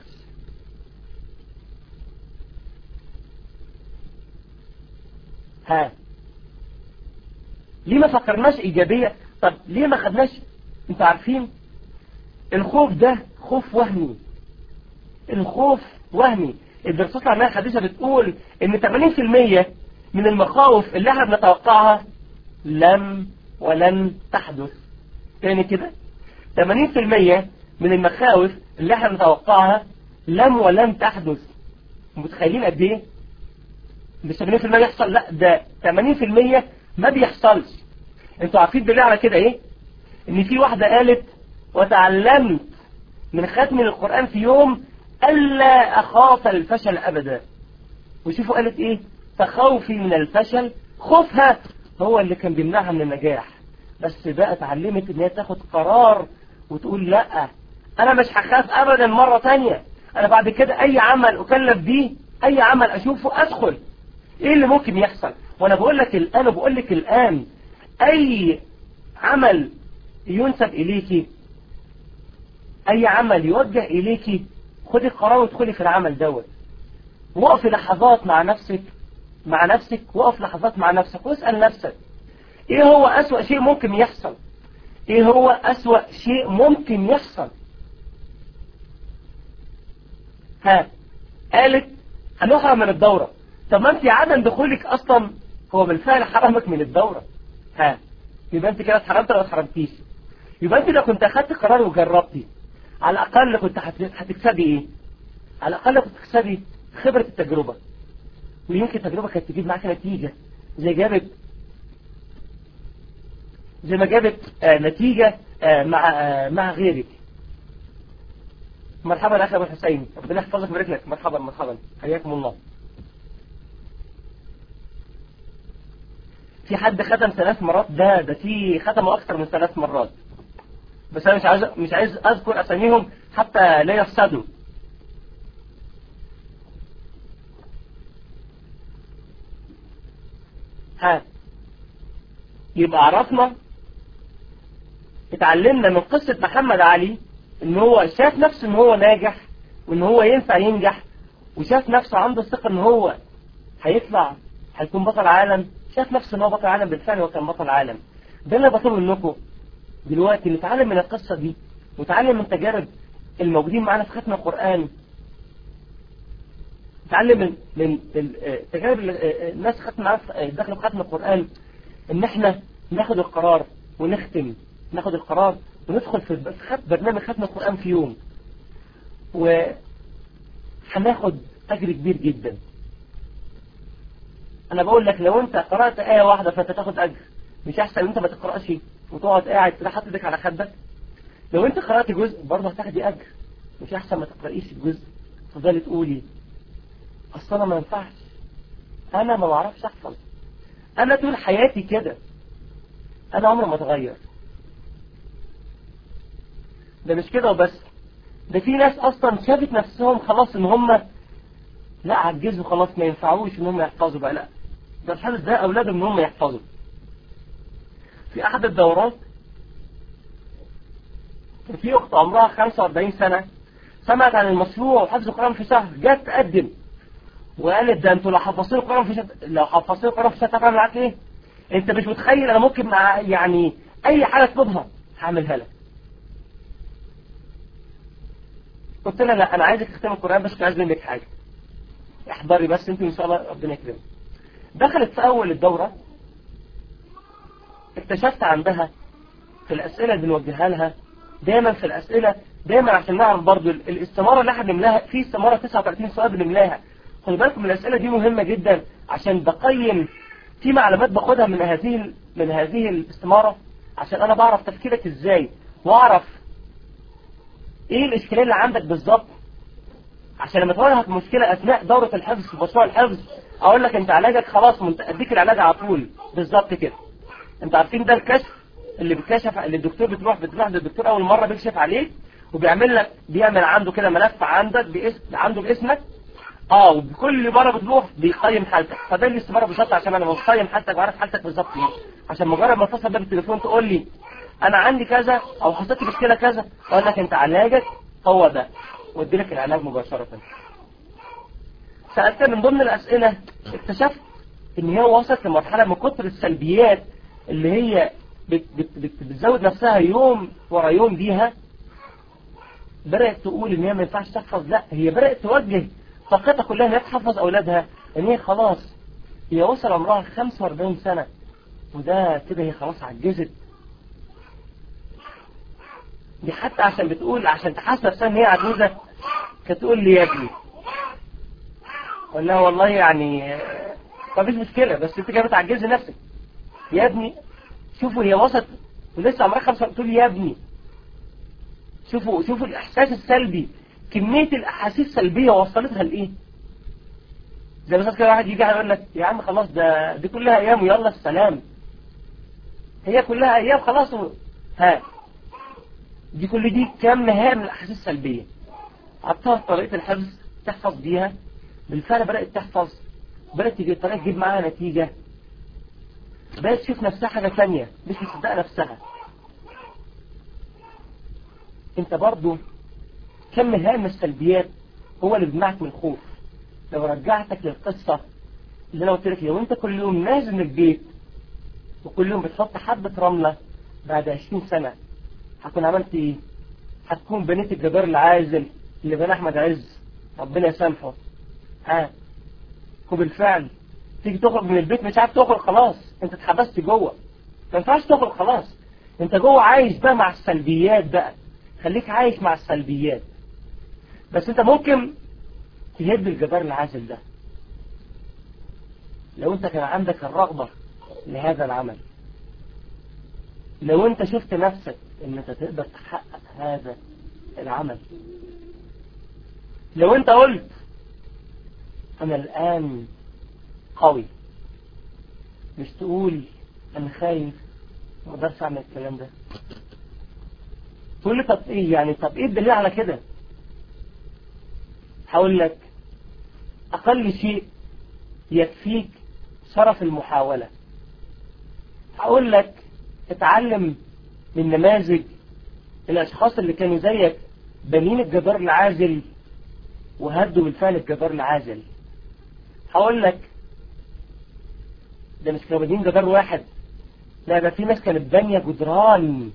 Speaker 1: ها ليه ما فكرناش ايجابية طب ليه ما خدناش انتوا عارفين الخوف ده خوف وهمي الخوف وهمي الدراسات العلمية الحديثة بتقول ان 80% من المخاوف اللي احنا بنتوقعها لم ولن تحدث تاني كده 80% من المخاوف اللي احنا بنتوقعها لم ولن تحدث متخيلين قد ايه مش 80% يحصل لا ده 80% ما بيحصلش انتوا عارفين دليل على كده ايه ان في واحدة قالت وتعلمت من ختم القرآن في يوم ألا أخاف الفشل أبدا وشوفوا قالت ايه فخوفي من الفشل خوفها هو اللي كان بيمنعها من النجاح بس بقى اتعلمت ان هي تاخد قرار وتقول لا انا مش هخاف ابدا مرة تانية انا بعد كده اي عمل اكلف بيه اي عمل اشوفه ادخل ايه اللي ممكن يحصل وانا بقول لك الان وبقول لك الان اي عمل ينسب اليكي اي عمل يوجه اليكي خدي القرار وادخلي في العمل دوت وقفي لحظات مع نفسك مع نفسك وقف لحظات مع نفسك واسأل نفسك ايه هو اسوأ شيء ممكن يحصل ايه هو اسوأ شيء ممكن يحصل ها قالت هنحرم من الدورة طب ما انت عدم دخولك اصلا هو بالفعل حرمك من الدورة ها يبقى انت كده اتحرمت ولا اتحرمتيش يبقى انت لو كنت اخدت قرار وجربتي على الاقل كنت هتكسبي ايه على الاقل كنت هتكسبي خبرة التجربة ويمكن التجربة كانت تجيب معاك نتيجة زي جابت زي ما جابت آه نتيجة آه مع آه مع غيرك مرحبا يا اخي ابو الحسين ربنا يحفظك ويبارك لك مرحبا مرحبا حياكم الله في حد ختم ثلاث مرات ده ده في ختموا اكثر من ثلاث مرات بس انا مش عايز مش عايز اذكر اساميهم حتى لا يفسدوا ها يبقى عرفنا اتعلمنا من قصة محمد علي ان هو شاف نفسه ان هو ناجح وان هو ينفع ينجح وشاف نفسه عنده الثقة ان هو هيطلع هيكون بطل عالم شاف نفسه ان هو بطل عالم بالفعل وكان بطل عالم ده اللي بطلبه منكم دلوقتي نتعلم من القصة دي ونتعلم من تجارب الموجودين معانا في ختم القرآن نتعلم من من تجارب الناس ختم معانا داخل في ختم القرآن ان احنا ناخد القرار ونختم ناخد القرار وندخل في برنامج ختم القرآن في يوم وهناخد أجر كبير جدا أنا بقول لك لو أنت قرأت آية واحدة فأنت تاخد أجر مش أحسن أنت ما تقرأش وتقعد قاعد تلاقي حاطط ايدك على خدك لو أنت قرأت جزء برضه هتاخدي أجر مش أحسن ما تقرأيش الجزء تفضلي تقولي أصل أنا ما ينفعش أنا ما بعرفش أحفظ أنا طول حياتي كده أنا عمري ما اتغير ده مش كده وبس ده في ناس اصلا شافت نفسهم خلاص ان هم لا عجزوا خلاص ما ينفعوش ان هم يحفظوا بقى لا ده الحدث ده اولادهم ان هم يحفظوا في احد الدورات كان في اخت عمرها 45 سنة سمعت عن المشروع وحفظ القرآن في شهر جت تقدم وقالت ده انتوا لو حفظتوا القرآن في شهر لو حفظتوا القرآن في شهر تعمل معاك ايه؟ انت مش متخيل انا ممكن مع يعني اي حاجة تطلبها هعملها لك قلت لها لا انا عايزك تختم القرآن بس مش عايز منك حاجة احضري بس انت ان شاء الله ربنا يكرمك دخلت في اول الدورة اكتشفت عندها في الاسئلة اللي بنوجهها لها دايما في الاسئلة دايما عشان نعرف برضو الاستمارة اللي احنا بنملاها في استمارة 39 سؤال بنملاها خلي بالكم الاسئلة دي مهمة جدا عشان بقيم في معلومات باخدها من هذه من هذه الاستمارة عشان انا بعرف تفكيرك ازاي واعرف ايه الاشكاليه اللي عندك بالظبط عشان لما تواجهك مشكله اثناء دوره الحفظ في مشروع الحفظ اقول لك انت علاجك خلاص اديك العلاج على طول بالظبط كده انت عارفين ده الكشف اللي بيتكشف اللي الدكتور بتروح بتروح للدكتور اول مره بيكشف عليك وبيعمل لك بيعمل عنده كده ملف عندك باسم عنده باسمك اه وكل مره بتروح بيقيم حالتك فده الاستماره بالظبط عشان انا بقيم حالتك وعارف حالتك بالظبط ايه عشان مجرد ما اتصل بالتليفون تقول لي انا عندي كذا او حصلت لي مشكله كذا اقول لك انت علاجك هو ده وادي لك العلاج مباشره سالت من ضمن الاسئله اكتشفت ان هي وصلت لمرحله من كتر السلبيات اللي هي بت بت بت بتزود نفسها يوم ورا يوم بيها بدات تقول ان هي ما ينفعش تحفظ لا هي بدات توجه طاقتها كلها ان هي تحفظ اولادها ان هي خلاص هي وصل عمرها 45 سنه وده كده هي خلاص عجزت دي حتى عشان بتقول عشان تحس نفسها ان هي عجوزة كانت تقول لي يا ابني ولا والله يعني مفيش مشكلة بس انت كده بتعجزي نفسك يا ابني شوفوا هي وسط ولسه عمرها خمسة تقول يا ابني شوفوا شوفوا الاحساس السلبي كمية الاحاسيس السلبية وصلتها لايه زي مثلا كده واحد يجي يقول لك يا عم خلاص ده دي كلها ايام ويلا السلام هي كلها ايام خلاص و... ها دي كل دي كام نهاية من الأحاسيس السلبية عطاها طريقة الحفظ تحفظ بيها بالفعل بدأت تحفظ بدأت تجي الطريقة تجيب معاها نتيجة بدأت تشوف نفسها حاجة ثانية مش مصدقة نفسها انت برضو كم نهاية من السلبيات هو اللي بيمنعك من الخوف لو رجعتك للقصة اللي انا قلت لك لو انت كل يوم نازل من البيت وكل يوم بتحط حبة رملة بعد 20 سنة هكون عملت ايه هتكون بنيت الجبار العازل اللي بنى احمد عز ربنا يسامحه ها وبالفعل تيجي تخرج من البيت مش عارف تخرج خلاص انت اتحبست جوه ما ينفعش تخرج خلاص انت جوه عايش بقى مع السلبيات بقى خليك عايش مع السلبيات بس انت ممكن تهد الجبار العازل ده لو انت كان عندك الرغبة لهذا العمل لو انت شفت نفسك ان انت تقدر تحقق هذا العمل لو انت قلت انا الان قوي مش تقول انا خايف ما اقدرش اعمل الكلام ده تقول لي طب ايه يعني طب ايه الدليل على كده هقول لك اقل شيء يكفيك شرف المحاولة هقول لك اتعلم من نماذج الاشخاص اللي كانوا زيك بنين الجدار العازل وهدوا بالفعل الجدار العازل هقول لك ده مش كانوا بانيين جدار واحد لا ده في ناس كانت بانية جدران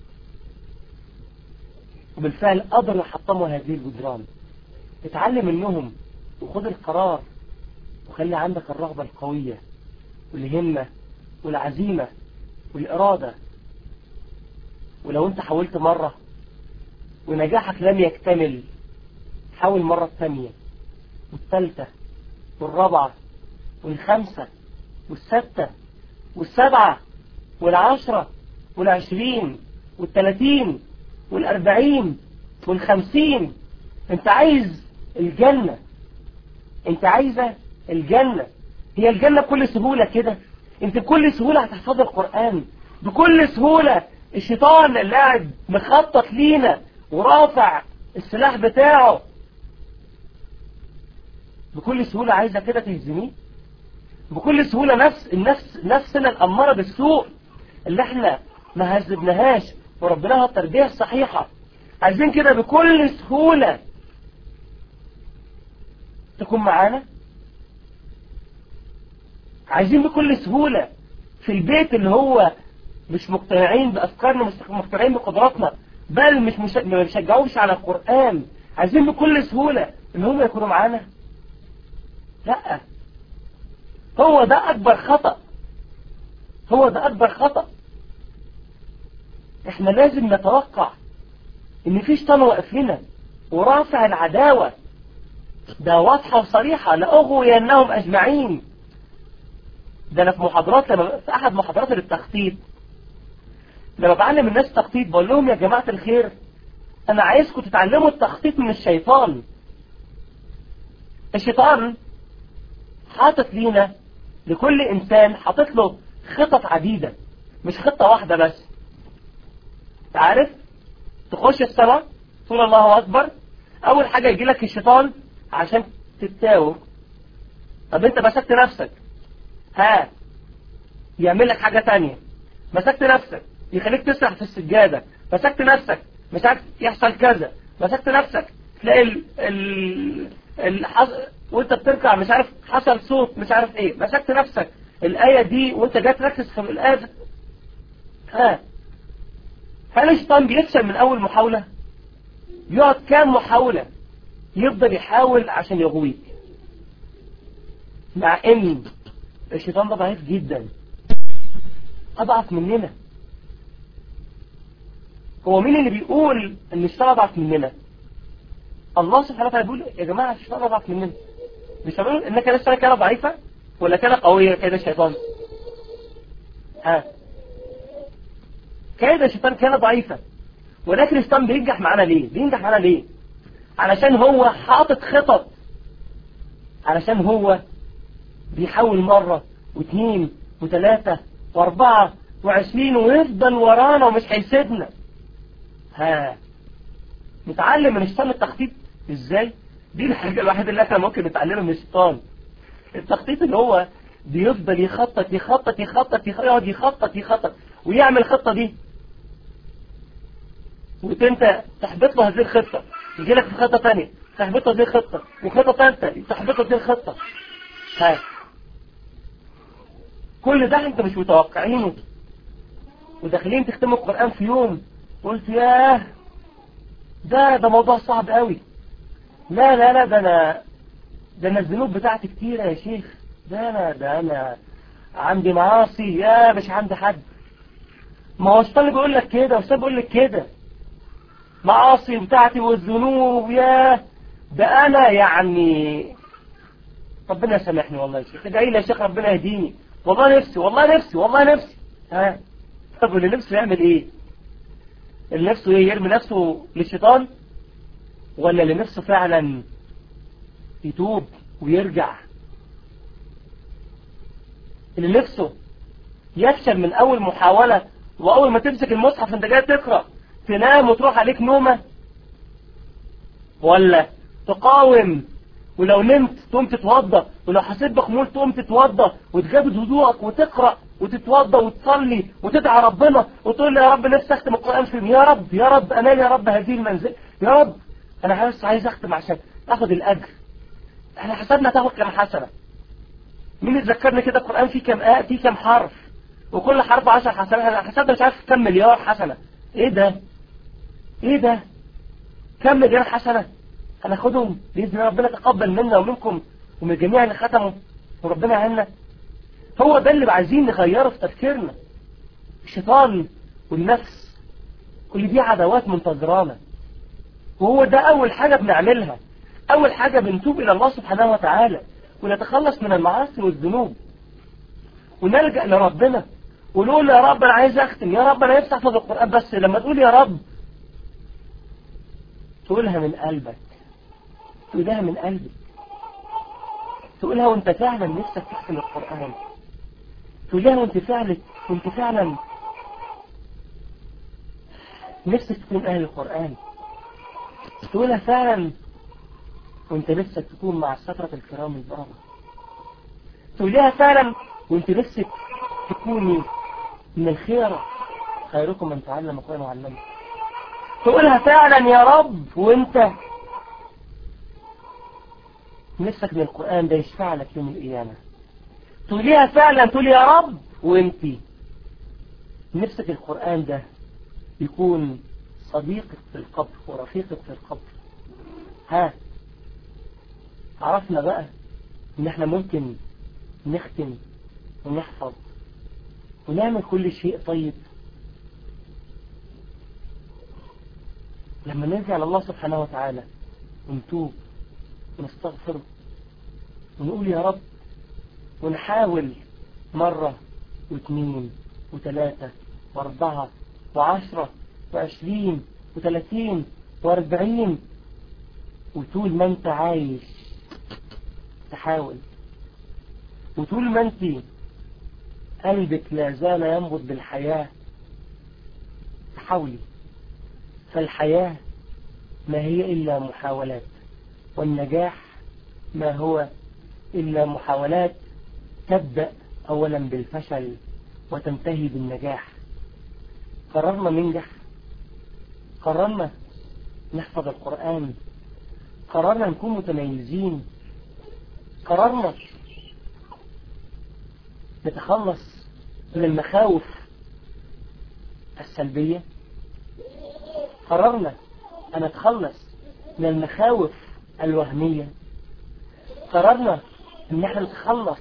Speaker 1: وبالفعل قدروا يحطموا هذه الجدران اتعلم منهم وخد القرار وخلي عندك الرغبة القوية والهمة والعزيمة والإرادة ولو انت حاولت مرة ونجاحك لم يكتمل حاول مرة الثانية والثالثة والرابعة والخمسة والستة والسبعة والعشرة والعشرين والثلاثين والأربعين والخمسين انت عايز الجنة انت عايزة الجنة هي الجنة بكل سهولة كده انت بكل سهولة هتحفظ القرآن بكل سهولة الشيطان اللي قاعد مخطط لينا ورافع السلاح بتاعه بكل سهولة عايزة كده تهزميه بكل سهولة نفس النفس نفسنا الأمارة بالسوء اللي احنا ما هذبناهاش وربنا لها التربية الصحيحة عايزين كده بكل سهولة تكون معانا عايزين بكل سهولة في البيت اللي هو مش مقتنعين بأفكارنا مش مقتنعين بقدراتنا بل مش مش ما بيشجعوش على القرآن عايزين بكل سهولة ان هم يكونوا معانا لا هو ده أكبر خطأ هو ده أكبر خطأ احنا لازم نتوقع ان في شيطان واقف لنا ورافع العداوة ده واضحة وصريحة لأغوينهم أجمعين ده أنا في محاضرات لما في أحد محاضرات التخطيط لما بعلم الناس التخطيط بقول لهم يا جماعة الخير أنا عايزكم تتعلموا التخطيط من الشيطان الشيطان حاطط لينا لكل إنسان حاطط له خطط عديدة مش خطة واحدة بس تعرف تخش الصلاة تقول الله أكبر أول حاجة يجي لك الشيطان عشان تتاوب طب انت مسكت نفسك ها يعمل لك حاجة تانية مسكت نفسك يخليك تسرح في السجادة مسكت نفسك مش عارف يحصل كذا مسكت نفسك تلاقي ال ال ال وانت بتركع مش عارف حصل صوت مش عارف ايه مسكت نفسك الآية دي وانت جاي تركز في الآية ها هل الشيطان بيفشل من أول محاولة بيقعد كام محاولة يفضل يحاول عشان يغويك مع ان الشيطان ده ضعيف جدا اضعف مننا هو مين اللي بيقول ان الشيطان اضعف مننا الله سبحانه وتعالى بيقول يا جماعة الشيطان اضعف مننا مش بيقول انك لسه كده ضعيفة ولا كده قوية كده الشيطان ها كده الشيطان كان ضعيفة ولكن الشيطان بينجح معانا ليه بينجح معانا ليه علشان هو حاطط خطط علشان هو بيحاول مرة واثنين وثلاثة واربعة وعشرين ويفضل ورانا ومش هيسيبنا ها نتعلم من الشيطان التخطيط ازاي دي الحاجة الوحيدة اللي احنا ممكن نتعلمها من الشيطان التخطيط اللي هو بيفضل يخطط يخطط يخطط يقعد يخطط يخطط ويعمل الخطة دي وانت تحبط له هذه الخطة يجي لك في خطة ثانية تحبط له هذه الخطة وخطة ثالثة تحبط له هذه الخطة ها كل ده انت مش متوقعينه وداخلين تختموا القرآن في يوم قلت ياه ده ده موضوع صعب قوي لا لا لا ده انا ده انا الذنوب بتاعتي كتيرة يا شيخ ده انا ده انا عندي معاصي يا مش عندي حد ما هو الشيطان بيقول لك كده والشيطان بيقول لك كده معاصي بتاعتي والذنوب يا ده انا يعني ربنا يسامحني والله يا شيخ ادعي لي يا شيخ ربنا يهديني والله نفسي والله نفسي والله نفسي ها طب واللي نفسه يعمل ايه اللي نفسه ايه يرمي نفسه للشيطان ولا اللي نفسه فعلا يتوب ويرجع اللي نفسه يفشل من أول محاولة وأول ما تمسك المصحف أنت جاي تقرأ تنام وتروح عليك نومة ولا تقاوم ولو نمت تقوم تتوضى ولو حسيت بخمول تقوم تتوضى وتجابد هدوءك وتقرأ وتتوضى وتصلي وتدعى ربنا وتقول له يا رب نفسي اختم القرآن فيهم يا رب يا رب انا يا رب هذه المنزل يا رب انا بس عايز اختم عشان اخد الاجر احنا حسبنا تاخد كام حسنة مين يتذكرني كده القرآن فيه كام آية فيه كام حرف وكل حرف 10 حسنات احنا حسبنا مش عارف كام مليار حسنة ايه ده ايه ده كم مليار حسنة هناخدهم بإذن ربنا تقبل منا ومنكم ومن الجميع اللي ختموا وربنا يعيننا هو ده اللي عايزين نغيره في تفكيرنا الشيطان والنفس كل دي عدوات منتظرانا وهو ده أول حاجة بنعملها أول حاجة بنتوب إلى الله سبحانه وتعالى ونتخلص من المعاصي والذنوب ونلجأ لربنا ونقول يا رب أنا عايز أختم يا رب أنا نفسي أحفظ القرآن بس لما تقول يا رب تقولها من قلبك تقولها من قلبك تقولها وانت فعلا نفسك تختم القرآن تقولها وانت فعلا وانت فعلا نفسك تكون أهل القرآن تقولها فعلا وانت نفسك تكون مع السفرة الكرام البرامة تقولها فعلا وانت نفسك تكوني من الخيرة خيركم من تعلم القرآن وعلمه تقولها فعلا يا رب وانت نفسك من القرآن ده يشفع لك يوم القيامة تقوليها فعلا تقول يا رب وانت نفسك القرآن ده يكون صديقك في القبر ورفيقك في القبر ها عرفنا بقى ان احنا ممكن نختم ونحفظ ونعمل كل شيء طيب لما نرجع لله سبحانه وتعالى ونتوب ونستغفر ونقول يا رب ونحاول مرة واثنين وثلاثة واربعة وعشرة وعشرين وثلاثين واربعين وطول ما انت عايش تحاول وطول ما انت قلبك لا زال ينبض بالحياة تحاولي فالحياة ما هي إلا محاولات والنجاح ما هو إلا محاولات تبدأ أولا بالفشل وتنتهي بالنجاح قررنا ننجح قررنا نحفظ القرآن قررنا نكون متميزين قررنا نتخلص من المخاوف السلبية قررنا أن نتخلص من المخاوف الوهمية قررنا ان احنا نتخلص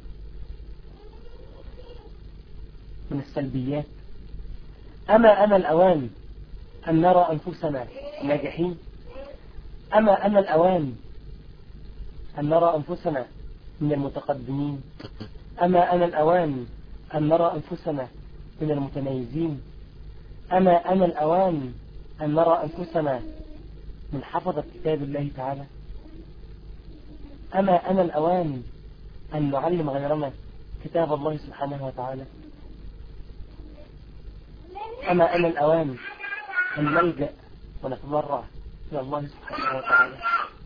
Speaker 1: من السلبيات اما انا الاوان ان نرى انفسنا ناجحين اما انا الاوان ان نرى انفسنا من المتقدمين اما انا الاوان ان نرى انفسنا من المتميزين اما انا الاوان ان نرى انفسنا من حفظة كتاب الله تعالى أما أنا الأوان أن نعلم غيرنا كتاب الله سبحانه وتعالى أما أنا الأوان أن نلجأ ونتضرع إلى الله سبحانه وتعالى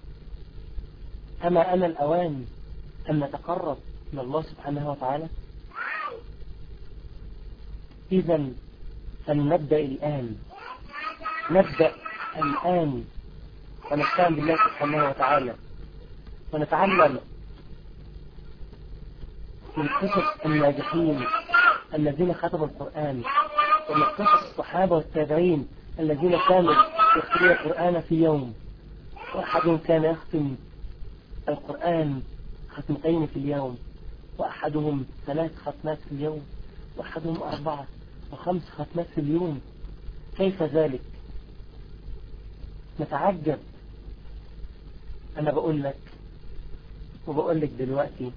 Speaker 1: أما أنا الأوان أن نتقرب إلى الله سبحانه وتعالى إذا فلنبدأ الآن نبدأ الآن ونستعين بالله سبحانه وتعالى ونتعلم من قصص الناجحين الذين ختموا القرآن ومن قصص الصحابة والتابعين الذين كانوا يختمون القرآن في يوم وأحدهم كان يختم القرآن ختمتين في اليوم وأحدهم ثلاث ختمات في اليوم وأحدهم أربعة وخمس ختمات في اليوم كيف ذلك نتعجب أنا بقول لك وبقول لك دلوقتي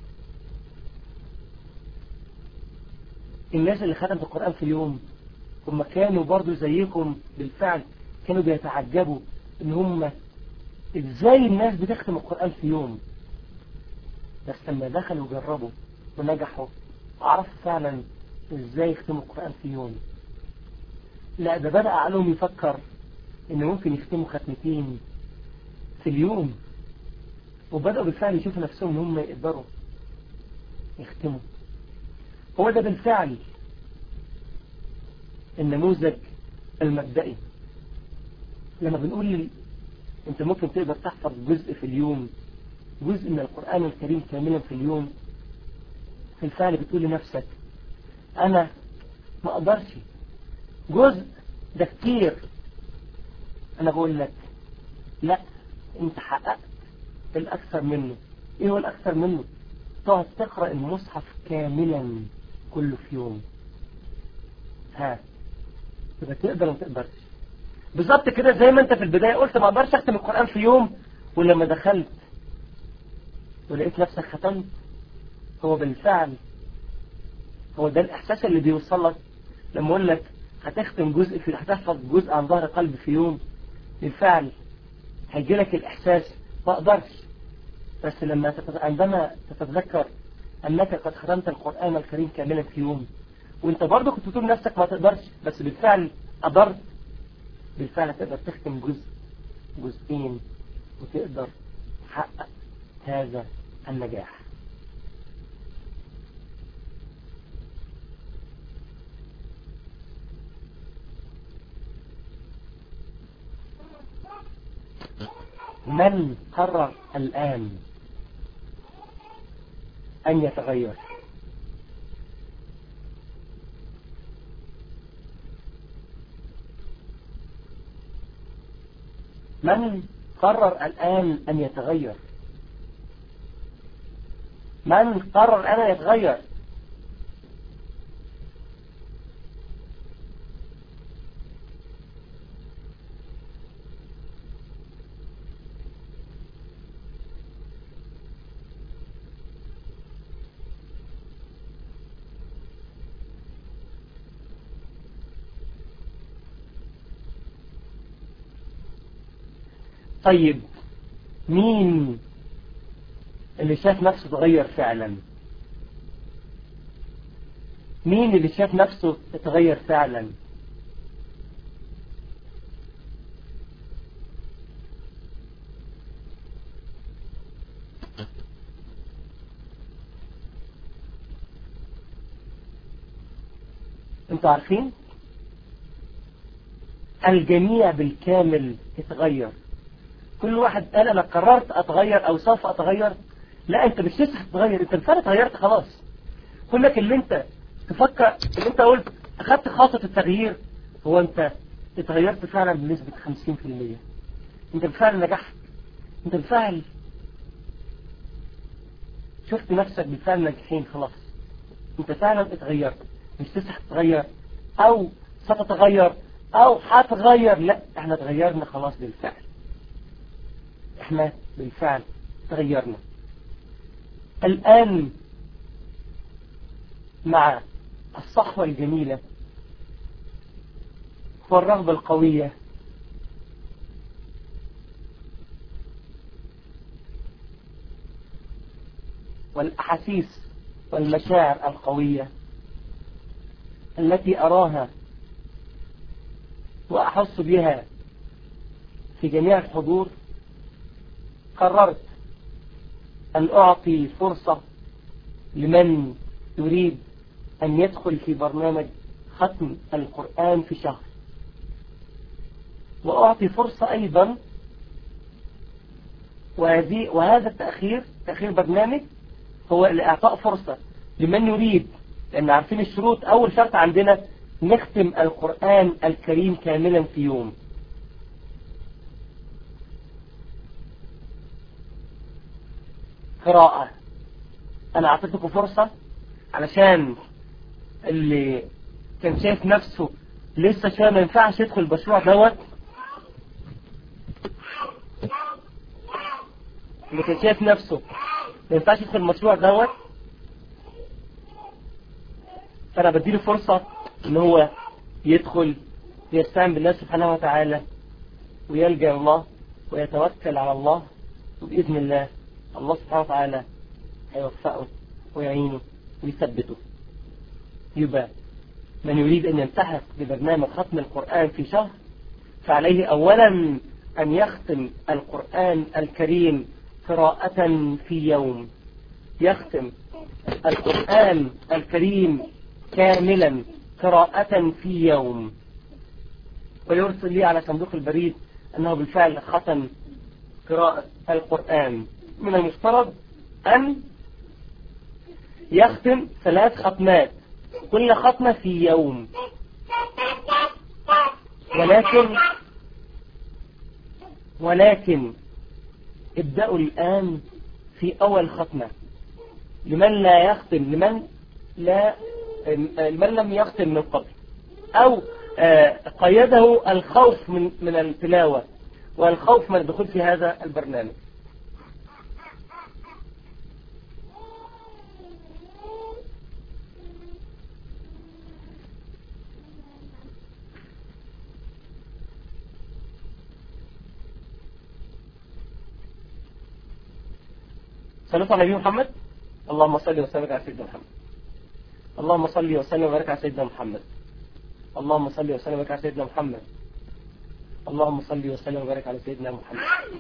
Speaker 1: الناس اللي ختمت القرآن في اليوم هم كانوا برضو زيكم بالفعل كانوا بيتعجبوا ان هم ازاي الناس بتختم القرآن في يوم بس لما دخلوا وجربوا ونجحوا عرفوا فعلا ازاي يختموا القرآن في يوم لا ده بدأ عقلهم يفكر ان ممكن يختموا ختمتين في اليوم وبدأوا بالفعل يشوفوا نفسهم ان هم يقدروا يختموا هو ده بالفعل النموذج المبدئي لما بنقول لي انت ممكن تقدر تحفظ جزء في اليوم جزء من القرآن الكريم كاملا في اليوم في الفعل بتقول لنفسك انا ما اقدرش جزء ده كتير انا بقول لك لا انت حققت الاكثر منه ايه هو الاكثر منه تقعد تقرأ المصحف كاملا كله في يوم ها يبقى تقدر وما تقدرش بالظبط كده زي ما انت في البداية قلت ما اقدرش اختم القرآن في يوم ولما دخلت ولقيت نفسك ختمت هو بالفعل هو ده الاحساس اللي بيوصل لك لما اقول لك هتختم جزء في هتحفظ جزء عن ظهر قلب في يوم بالفعل هيجي لك الاحساس ما اقدرش بس لما تتذ... عندما تتذكر انك قد ختمت القرآن الكريم كاملا في يوم وانت برضه كنت تقول نفسك ما تقدرش بس بالفعل قدرت بالفعل تقدر تختم جزء جزئين وتقدر تحقق هذا النجاح من قرر الآن أن يتغير من قرر الآن أن يتغير من قرر الآن أن يتغير طيب مين اللي شاف نفسه تغير فعلا مين اللي شاف نفسه تغير فعلا انتوا عارفين الجميع بالكامل اتغير كل واحد قال انا قررت اتغير او سوف اتغير لا انت مش لسه هتتغير انت بالفعل اتغيرت خلاص كل لك اللي انت تفكر اللي انت قلت اخدت خاصة التغيير هو انت اتغيرت فعلا بنسبة 50% انت بالفعل نجحت انت بالفعل شفت نفسك بالفعل ناجحين خلاص انت فعلا اتغيرت مش لسه هتتغير او ستتغير او هتغير لا احنا اتغيرنا خلاص بالفعل احنا بالفعل تغيرنا الآن مع الصحوة الجميلة والرغبة القوية والأحاسيس والمشاعر القوية التي أراها وأحس بها في جميع الحضور قررت أن أعطي فرصة لمن يريد أن يدخل في برنامج ختم القرآن في شهر وأعطي فرصة أيضا وهذه وهذا التأخير تأخير برنامج هو لإعطاء فرصة لمن يريد لأن عارفين الشروط أول شرط عندنا نختم القرآن الكريم كاملا في يوم قراءة أنا أعطيتكم فرصة علشان اللي كان شايف نفسه لسه شوية ما ينفعش يدخل المشروع دوت اللي كان شايف نفسه ما ينفعش يدخل المشروع دوت فأنا بديله فرصة إن هو يدخل ويستعين بالله سبحانه وتعالى ويلجأ الله ويتوكل على الله وبإذن الله الله سبحانه وتعالى هيوفقه ويعينه ويثبته يبقى من يريد أن يلتحق ببرنامج ختم القرآن في شهر فعليه أولا أن يختم القرآن الكريم قراءة في يوم يختم القرآن الكريم كاملا قراءة في يوم ويرسل لي على صندوق البريد أنه بالفعل ختم قراءة القرآن من المفترض أن يختم ثلاث ختمات كل ختمة في يوم ولكن ولكن ابدأوا الآن في أول ختمة لمن لا يختم لمن لا لمن لم يختم من قبل أو قيده الخوف من من التلاوة والخوف من الدخول في هذا البرنامج صلوا على نبي محمد اللهم صل وسلم على سيدنا محمد اللهم صل وسلم وبارك على سيدنا محمد اللهم صل وسلم وبارك على سيدنا محمد اللهم صل وسلم وبارك على سيدنا محمد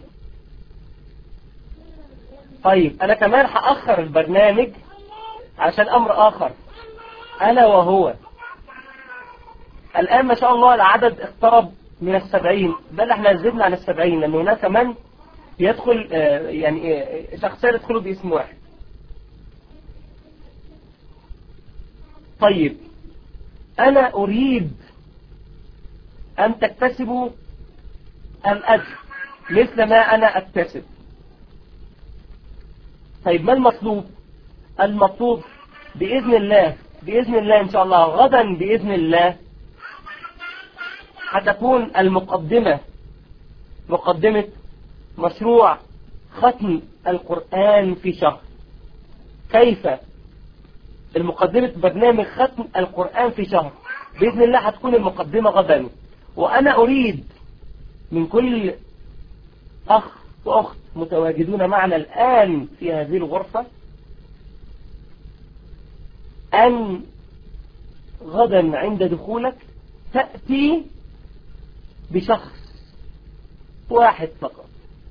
Speaker 1: طيب انا كمان هاخر البرنامج عشان امر اخر الا وهو الان ما شاء الله العدد اقترب من السبعين بل احنا زدنا عن السبعين لان هناك من يدخل يعني شخصين يدخلوا باسم واحد طيب أنا أريد أن تكتسبوا الأجر مثل ما أنا أكتسب طيب ما المطلوب المطلوب بإذن الله بإذن الله إن شاء الله غدا بإذن الله هتكون المقدمة مقدمة مشروع ختم القرآن في شهر كيف المقدمة برنامج ختم القرآن في شهر بإذن الله هتكون المقدمة غدا وأنا أريد من كل أخ وأخت متواجدون معنا الآن في هذه الغرفة أن غدا عند دخولك تأتي بشخص واحد فقط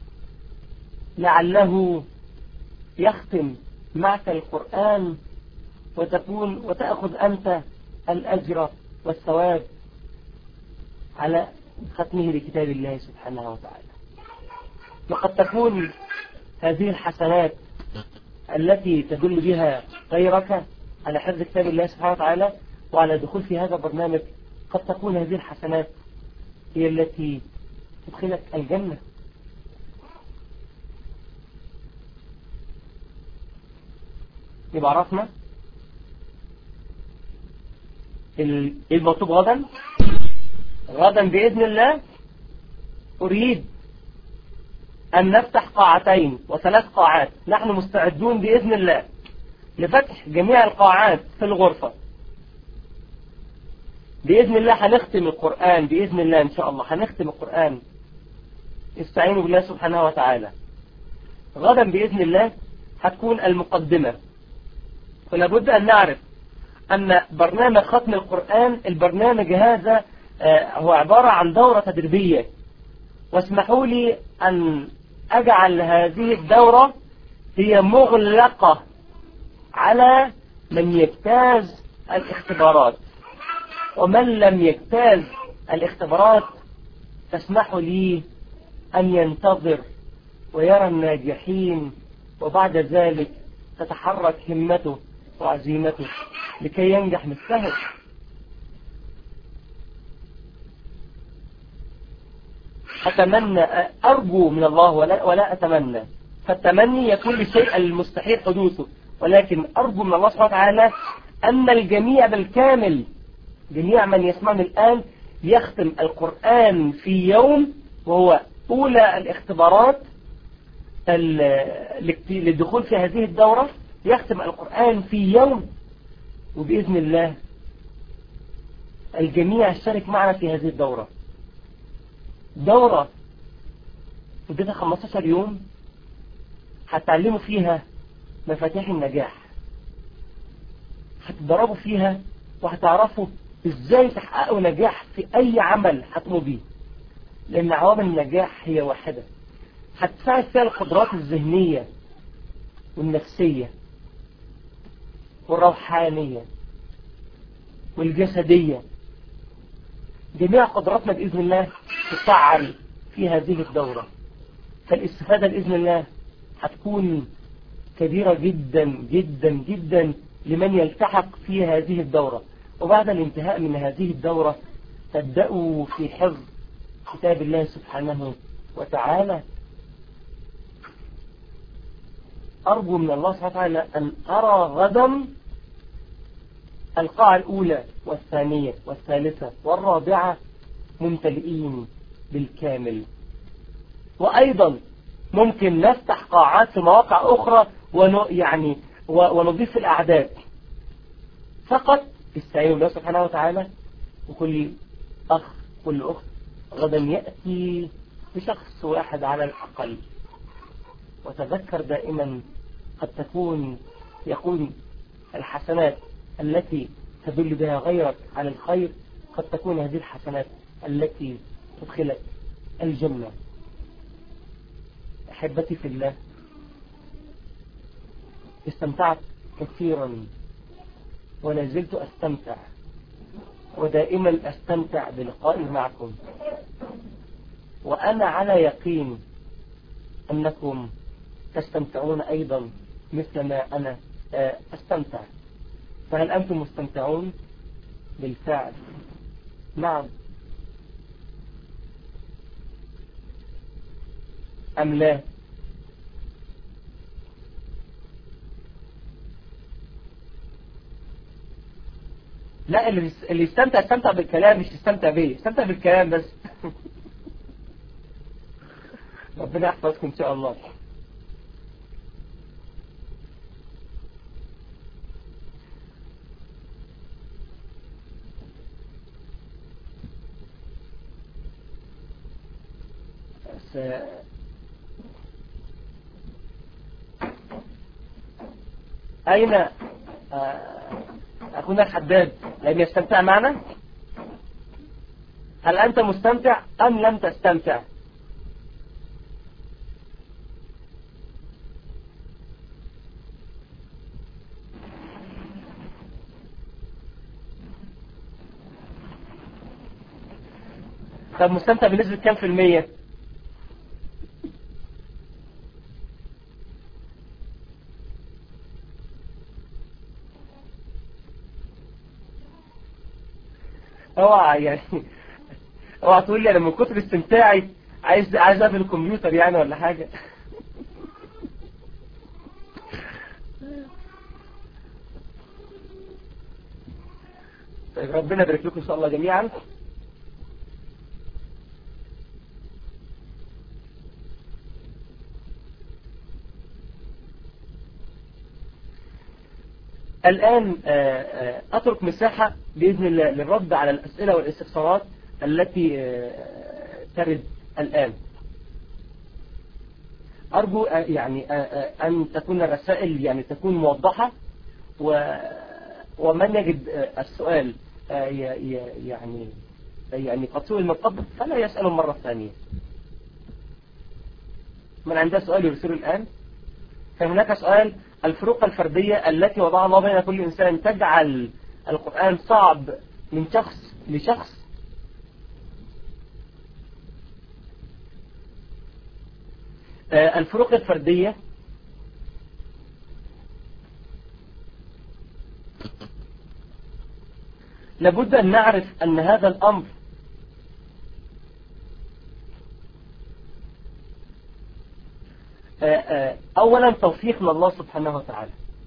Speaker 1: لعله يختم معك القرآن وتكون وتأخذ أنت الأجر والثواب على ختمه لكتاب الله سبحانه وتعالى وقد تكون هذه الحسنات التي تدل بها غيرك على حفظ كتاب الله سبحانه وتعالى وعلى دخول في هذا البرنامج قد تكون هذه الحسنات هي التي تدخلك الجنة يبقى عرفنا المطلوب غدا غدا بإذن الله أريد أن نفتح قاعتين وثلاث قاعات نحن مستعدون بإذن الله لفتح جميع القاعات في الغرفة بإذن الله هنختم القرآن بإذن الله إن شاء الله هنختم القرآن استعينوا بالله سبحانه وتعالى غدا بإذن الله هتكون المقدمة فلابد أن نعرف أن برنامج ختم القرآن البرنامج هذا هو عبارة عن دورة تدريبية واسمحوا لي أن أجعل هذه الدورة هي مغلقة على من يجتاز الاختبارات ومن لم يجتاز الاختبارات تسمح لي أن ينتظر ويرى الناجحين وبعد ذلك تتحرك همته وعزيمته لكي ينجح بالسهل أتمنى أرجو من الله ولا, ولا أتمنى فالتمني يكون للشيء المستحيل حدوثه ولكن أرجو من الله سبحانه وتعالى أن الجميع بالكامل جميع من يسمعني الآن يختم القرآن في يوم وهو أولى الاختبارات للدخول في هذه الدورة يختم القرآن في يوم وبإذن الله الجميع يشترك معنا في هذه الدورة دورة مدتها 15 يوم هتعلموا فيها مفاتيح النجاح هتدربوا فيها وهتعرفوا ازاي تحققوا نجاح في اي عمل هتقوموا بيه لان عوامل النجاح هي واحدة هتساعد فيها القدرات الذهنية والنفسية والروحانية والجسدية جميع قدراتنا بإذن الله تفعل في هذه الدورة فالاستفادة بإذن الله هتكون كبيرة جدا جدا جدا لمن يلتحق في هذه الدورة وبعد الانتهاء من هذه الدورة تبدأوا في حفظ كتاب الله سبحانه وتعالى أرجو من الله سبحانه وتعالى أن أرى غدا القاعة الأولى والثانية والثالثة والرابعة ممتلئين بالكامل وأيضا ممكن نفتح قاعات في مواقع أخرى ون يعني ونضيف الأعداد فقط استعينوا بالله سبحانه وتعالى وكل أخ كل أخت غدا يأتي بشخص واحد على الأقل وتذكر دائما قد تكون يقول الحسنات التي تدل بها غيرك على الخير قد تكون هذه الحسنات التي تدخلك الجنة أحبتي في الله استمتعت كثيرا ولا زلت أستمتع ودائما أستمتع بلقائي معكم وأنا على يقين أنكم تستمتعون أيضا مثل ما أنا أستمتع فهل أنتم مستمتعون بالفعل نعم أم لا لا اللي يستمتع يستمتع بالكلام مش يستمتع بيه يستمتع بالكلام بس ربنا يحفظكم إن شاء الله أين أخونا الحداد لم يستمتع معنا هل أنت مستمتع أم لم تستمتع طب مستمتع بنسبة كام في المية اوعى يعني اوعى تقول لي انا من كتر استمتاعي عايز عايز اقفل الكمبيوتر يعني ولا حاجة طيب ربنا يبارك لكم ان شاء الله جميعا الآن أترك مساحة بإذن الله للرد على الأسئلة والاستفسارات التي ترد الآن أرجو يعني أن تكون الرسائل يعني تكون موضحة ومن يجد السؤال يعني يعني قد سئل من قبل فلا يسأله مرة ثانية من عنده سؤال يرسله الآن فهناك سؤال الفروق الفردية التي وضعها الله بين كل إنسان تجعل القرآن صعب من شخص لشخص الفروق الفردية لابد أن نعرف أن هذا الأمر أولا توفيق من الله سبحانه وتعالى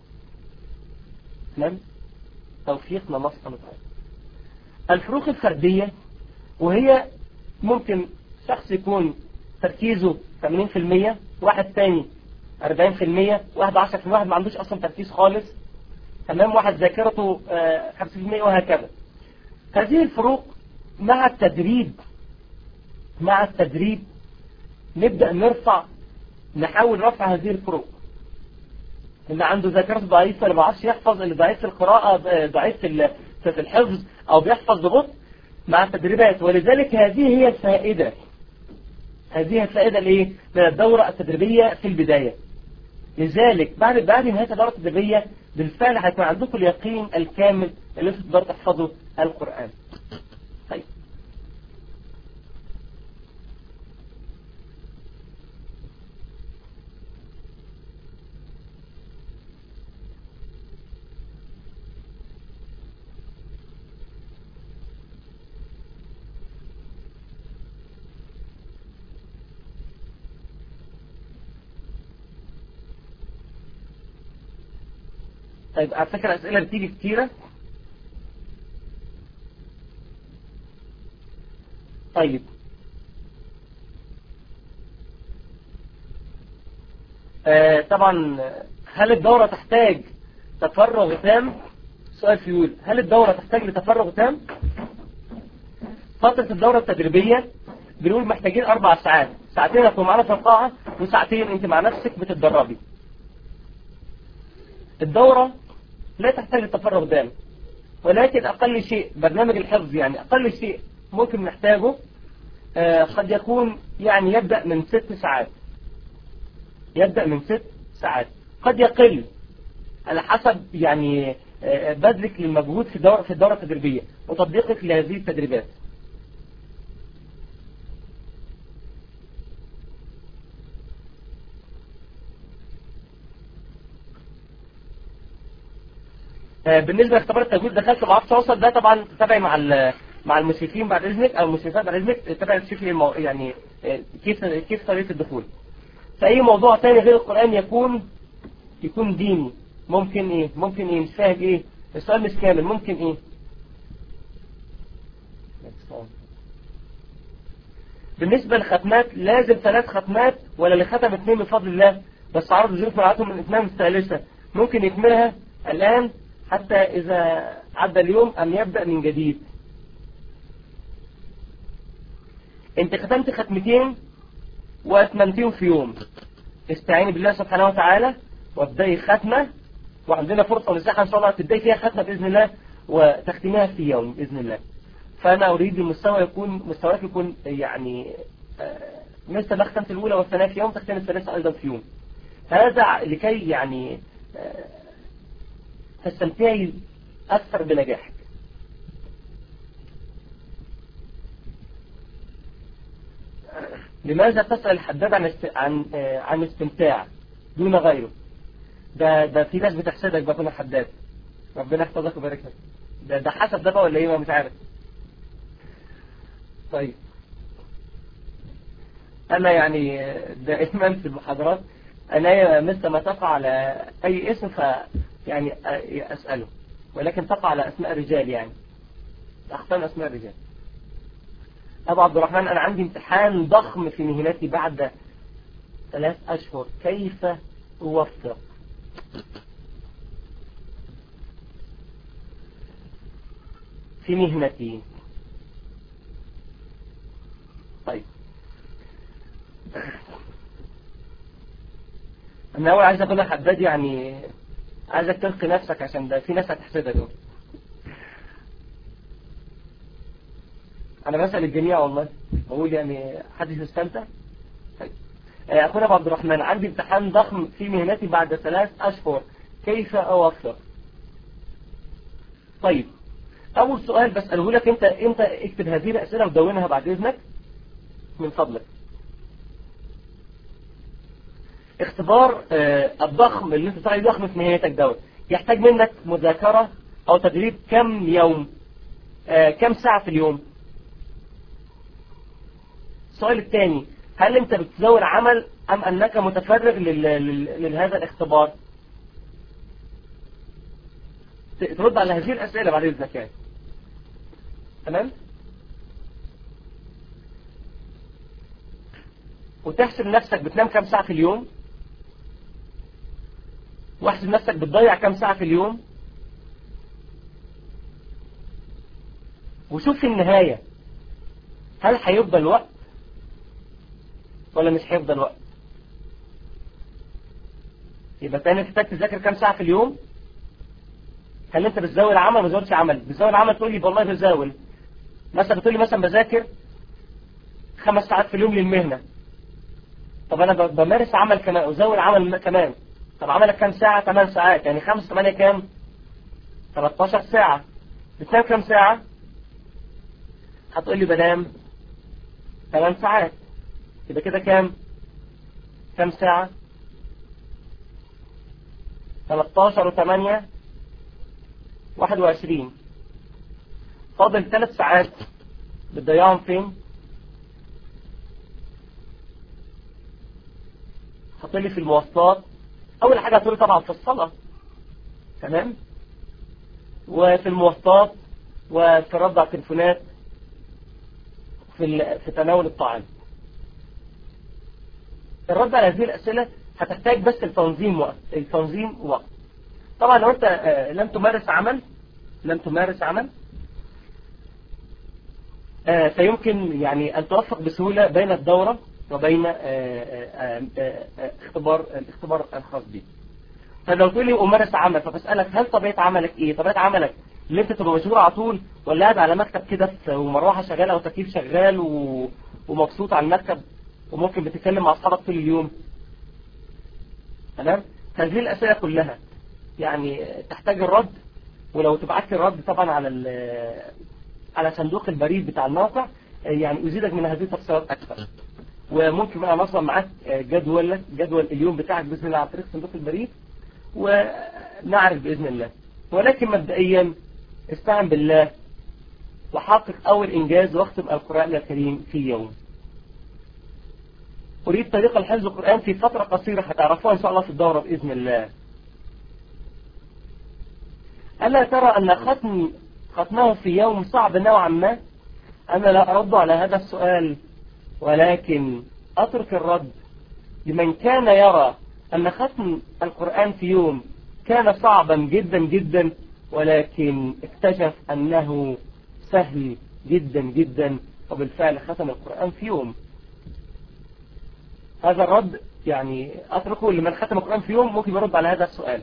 Speaker 1: تمام توفيق من الله سبحانه وتعالى الفروق الفردية وهي ممكن شخص يكون تركيزه 80% واحد تاني 40% واحد 10% واحد ما عندوش أصلا تركيز خالص تمام واحد ذاكرته 50% وهكذا هذه الفروق مع التدريب مع التدريب نبدأ نرفع نحاول رفع هذه الفروق اللي عنده ذاكرة ضعيفة اللي ما عرفش يحفظ اللي ضعيف في القراءة ضعيف في في الحفظ أو بيحفظ ببطء مع التدريبات ولذلك هذه هي الفائدة هذه الفائدة الايه من الدورة التدريبية في البداية لذلك بعد بعد نهاية الدورة التدريبية بالفعل هيكون عندكم اليقين الكامل اللي انتم تقدروا تحفظوا القرآن طيب طيب على فكرة أسئلة بتيجي كتيرة طيب آه طبعا هل الدورة تحتاج تفرغ تام سؤال فيول هل الدورة تحتاج لتفرغ تام فترة الدورة التدريبية بنقول محتاجين أربع ساعات ساعتين هتكون معانا في القاعة وساعتين انت مع نفسك بتتدربي الدورة لا تحتاج لتفرغ دام ولكن أقل شيء برنامج الحفظ يعني أقل شيء ممكن نحتاجه آه قد يكون يعني يبدأ من ست ساعات يبدأ من ست ساعات قد يقل على حسب يعني آه بذلك للمجهود في الدورة, في الدورة التدريبية وتطبيقك لهذه التدريبات بالنسبة لاختبار التجويد دخلت ما اعرفش اوصل ده طبعا تتابعي مع مع المشرفين بعد اذنك او المشرفات بعد اذنك تتابعي تشوفي المو... يعني كيف كيف طريقة الدخول فاي موضوع ثاني غير القرآن يكون يكون ديني ممكن ايه ممكن ايه مش فاهم ايه السؤال مش كامل ممكن ايه بالنسبة للختمات لازم ثلاث ختمات ولا اللي ختم اثنين بفضل الله بس عرض ظروف منعتهم من اتمام الثالثة ممكن يكملها الآن حتى إذا عدى اليوم أن يبدأ من جديد انت ختمت ختمتين واتممتهم في يوم استعيني بالله سبحانه وتعالى وابدأي ختمة وعندنا فرصة ونساحة ان شاء الله تبدأي فيها ختمة بإذن الله وتختميها في يوم بإذن الله فأنا أريد المستوى يكون مستواك يكون يعني مثل ما ختمت الأولى والثانية في يوم تختم الثالثة أيضا في يوم هذا لكي يعني تستمتعي أكثر بنجاحك لماذا تسأل الحداد عن است... عن عن استمتاع دون غيره ده ده في ناس بتحسدك بقى كنا حداد ربنا يحفظك ويبارك لك ده ده حسب ده بقى ولا ايه ما مش عارف طيب انا يعني دائما في المحاضرات انا مثل ما تقع على اي اسم ف يعني اساله ولكن تقع على اسماء الرجال يعني اختار اسماء الرجال أبو عبد الرحمن أنا عندي امتحان ضخم في مهنتي بعد ثلاث أشهر كيف أوفق في مهنتي طيب أنا أول عايز أقول حداد يعني عايزك تلقي نفسك عشان ده في ناس هتحسدها دول انا بسأل الجميع والله بقول يعني حد يستمتع طيب. اخونا ابو عبد الرحمن عندي امتحان ضخم في مهنتي بعد ثلاث اشهر كيف اوفق طيب اول سؤال بسأله لك انت انت اكتب هذه الاسئلة ودونها بعد اذنك من فضلك اختبار الضخم اللي انت تعرف ضخم في مهنتك دوت يحتاج منك مذاكرة او تدريب كم يوم كم ساعة في اليوم السؤال الثاني هل انت بتزور عمل ام انك متفرغ لهذا الاختبار ترد على هذه الاسئلة بعد اذنك يعني تمام وتحسب نفسك بتنام كم ساعة في اليوم واحسب نفسك بتضيع كم ساعة في اليوم وشوف في النهاية هل هيفضل وقت ولا مش هيفضل وقت يبقى تاني تحتاج تذاكر كام ساعة في اليوم هل انت بتزاول عمل ما بتزاولش عمل بتزاول عمل تقول لي والله بزاول مثلا بتقول لي مثلا بذاكر خمس ساعات في اليوم للمهنة طب انا بمارس عمل كمان وزاول عمل كمان طب عملك كام ساعة 8 ساعات يعني 5 8 كام 13 ساعة بتنام كام ساعة هتقول لي بنام 8 ساعات يبقى كده كام كام ساعة 13 و8 21 فاضل 3 ساعات بتضيعهم فين هتقول في المواصلات اول حاجة هتقولي طبعا في الصلاة تمام وفي المواصلات وفي رد على التليفونات في في تناول الطعام الرد على هذه الأسئلة هتحتاج بس التنظيم وقت التنظيم وقت طبعا لو انت لم تمارس عمل لم تمارس عمل فيمكن يعني أن توفق بسهولة بين الدورة وبين اختبار الاختبار الخاص بي فلو تقول لي أمارس عمل فبسألك هل طبيعة عملك ايه طبيعة عملك اللي انت تبقى مشغول على طول ولا قاعد على مكتب كده ومروحة شغالة وتكييف شغال و... ومبسوط على المكتب وممكن بتتكلم مع اصحابك طول اليوم تمام هذه الأسئلة كلها يعني تحتاج الرد ولو تبعت لي الرد طبعا على على صندوق البريد بتاع الموقع يعني أزيدك من هذه التفصيلات أكثر وممكن بقى نصل معاك جدول جدول اليوم بتاعك بإذن الله عن طريق صندوق البريد ونعرف بإذن الله ولكن مبدئيا استعن بالله وحقق أول إنجاز واختم القرآن الكريم في يوم أريد طريقة لحفظ القرآن في فترة قصيرة هتعرفوها إن شاء الله في الدورة بإذن الله ألا ترى أن ختم ختمه في يوم صعب نوعا ما أنا لا أرد على هذا السؤال ولكن أترك الرد لمن كان يرى أن ختم القرآن في يوم كان صعبا جدا جدا ولكن اكتشف أنه سهل جدا جدا وبالفعل ختم القرآن في يوم هذا الرد يعني أتركه لمن ختم القرآن في يوم ممكن يرد على هذا السؤال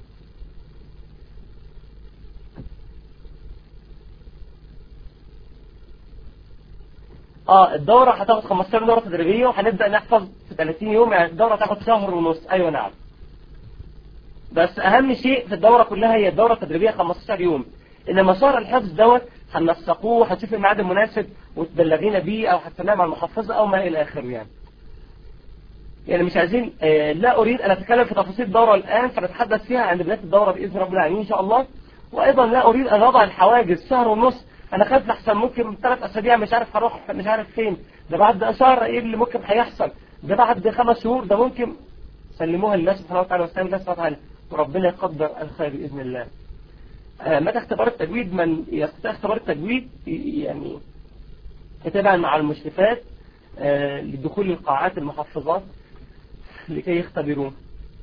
Speaker 1: اه الدورة هتاخد 15 دورة تدريبية وهنبدأ نحفظ في 30 يوم يعني الدورة هتاخد شهر ونص ايوه نعم بس اهم شيء في الدورة كلها هي الدورة التدريبية 15 يوم ان مسار الحفظ دوت هننسقوه وهتشوف الميعاد المناسب وتبلغينا بيه او هتسمعنا مع المحفظة او ما الى اخره يعني يعني مش عايزين آه لا اريد ان اتكلم في تفاصيل الدورة الان فنتحدث فيها عند بداية الدورة باذن رب العالمين ان شاء الله وايضا لا اريد ان اضع الحواجز شهر ونص انا خايف لحسن ممكن ثلاث اسابيع مش عارف هروح مش عارف فين ده بعد شهر ايه اللي ممكن هيحصل ده بعد خمس شهور ده ممكن سلموها لله سبحانه وتعالى واستعين الله سبحانه وتعالى وربنا يقدر الخير باذن الله آه متى اختبار التجويد من يستطيع اختبار التجويد يعني يتابع مع المشرفات آه لدخول القاعات المحفظات لكي يختبروه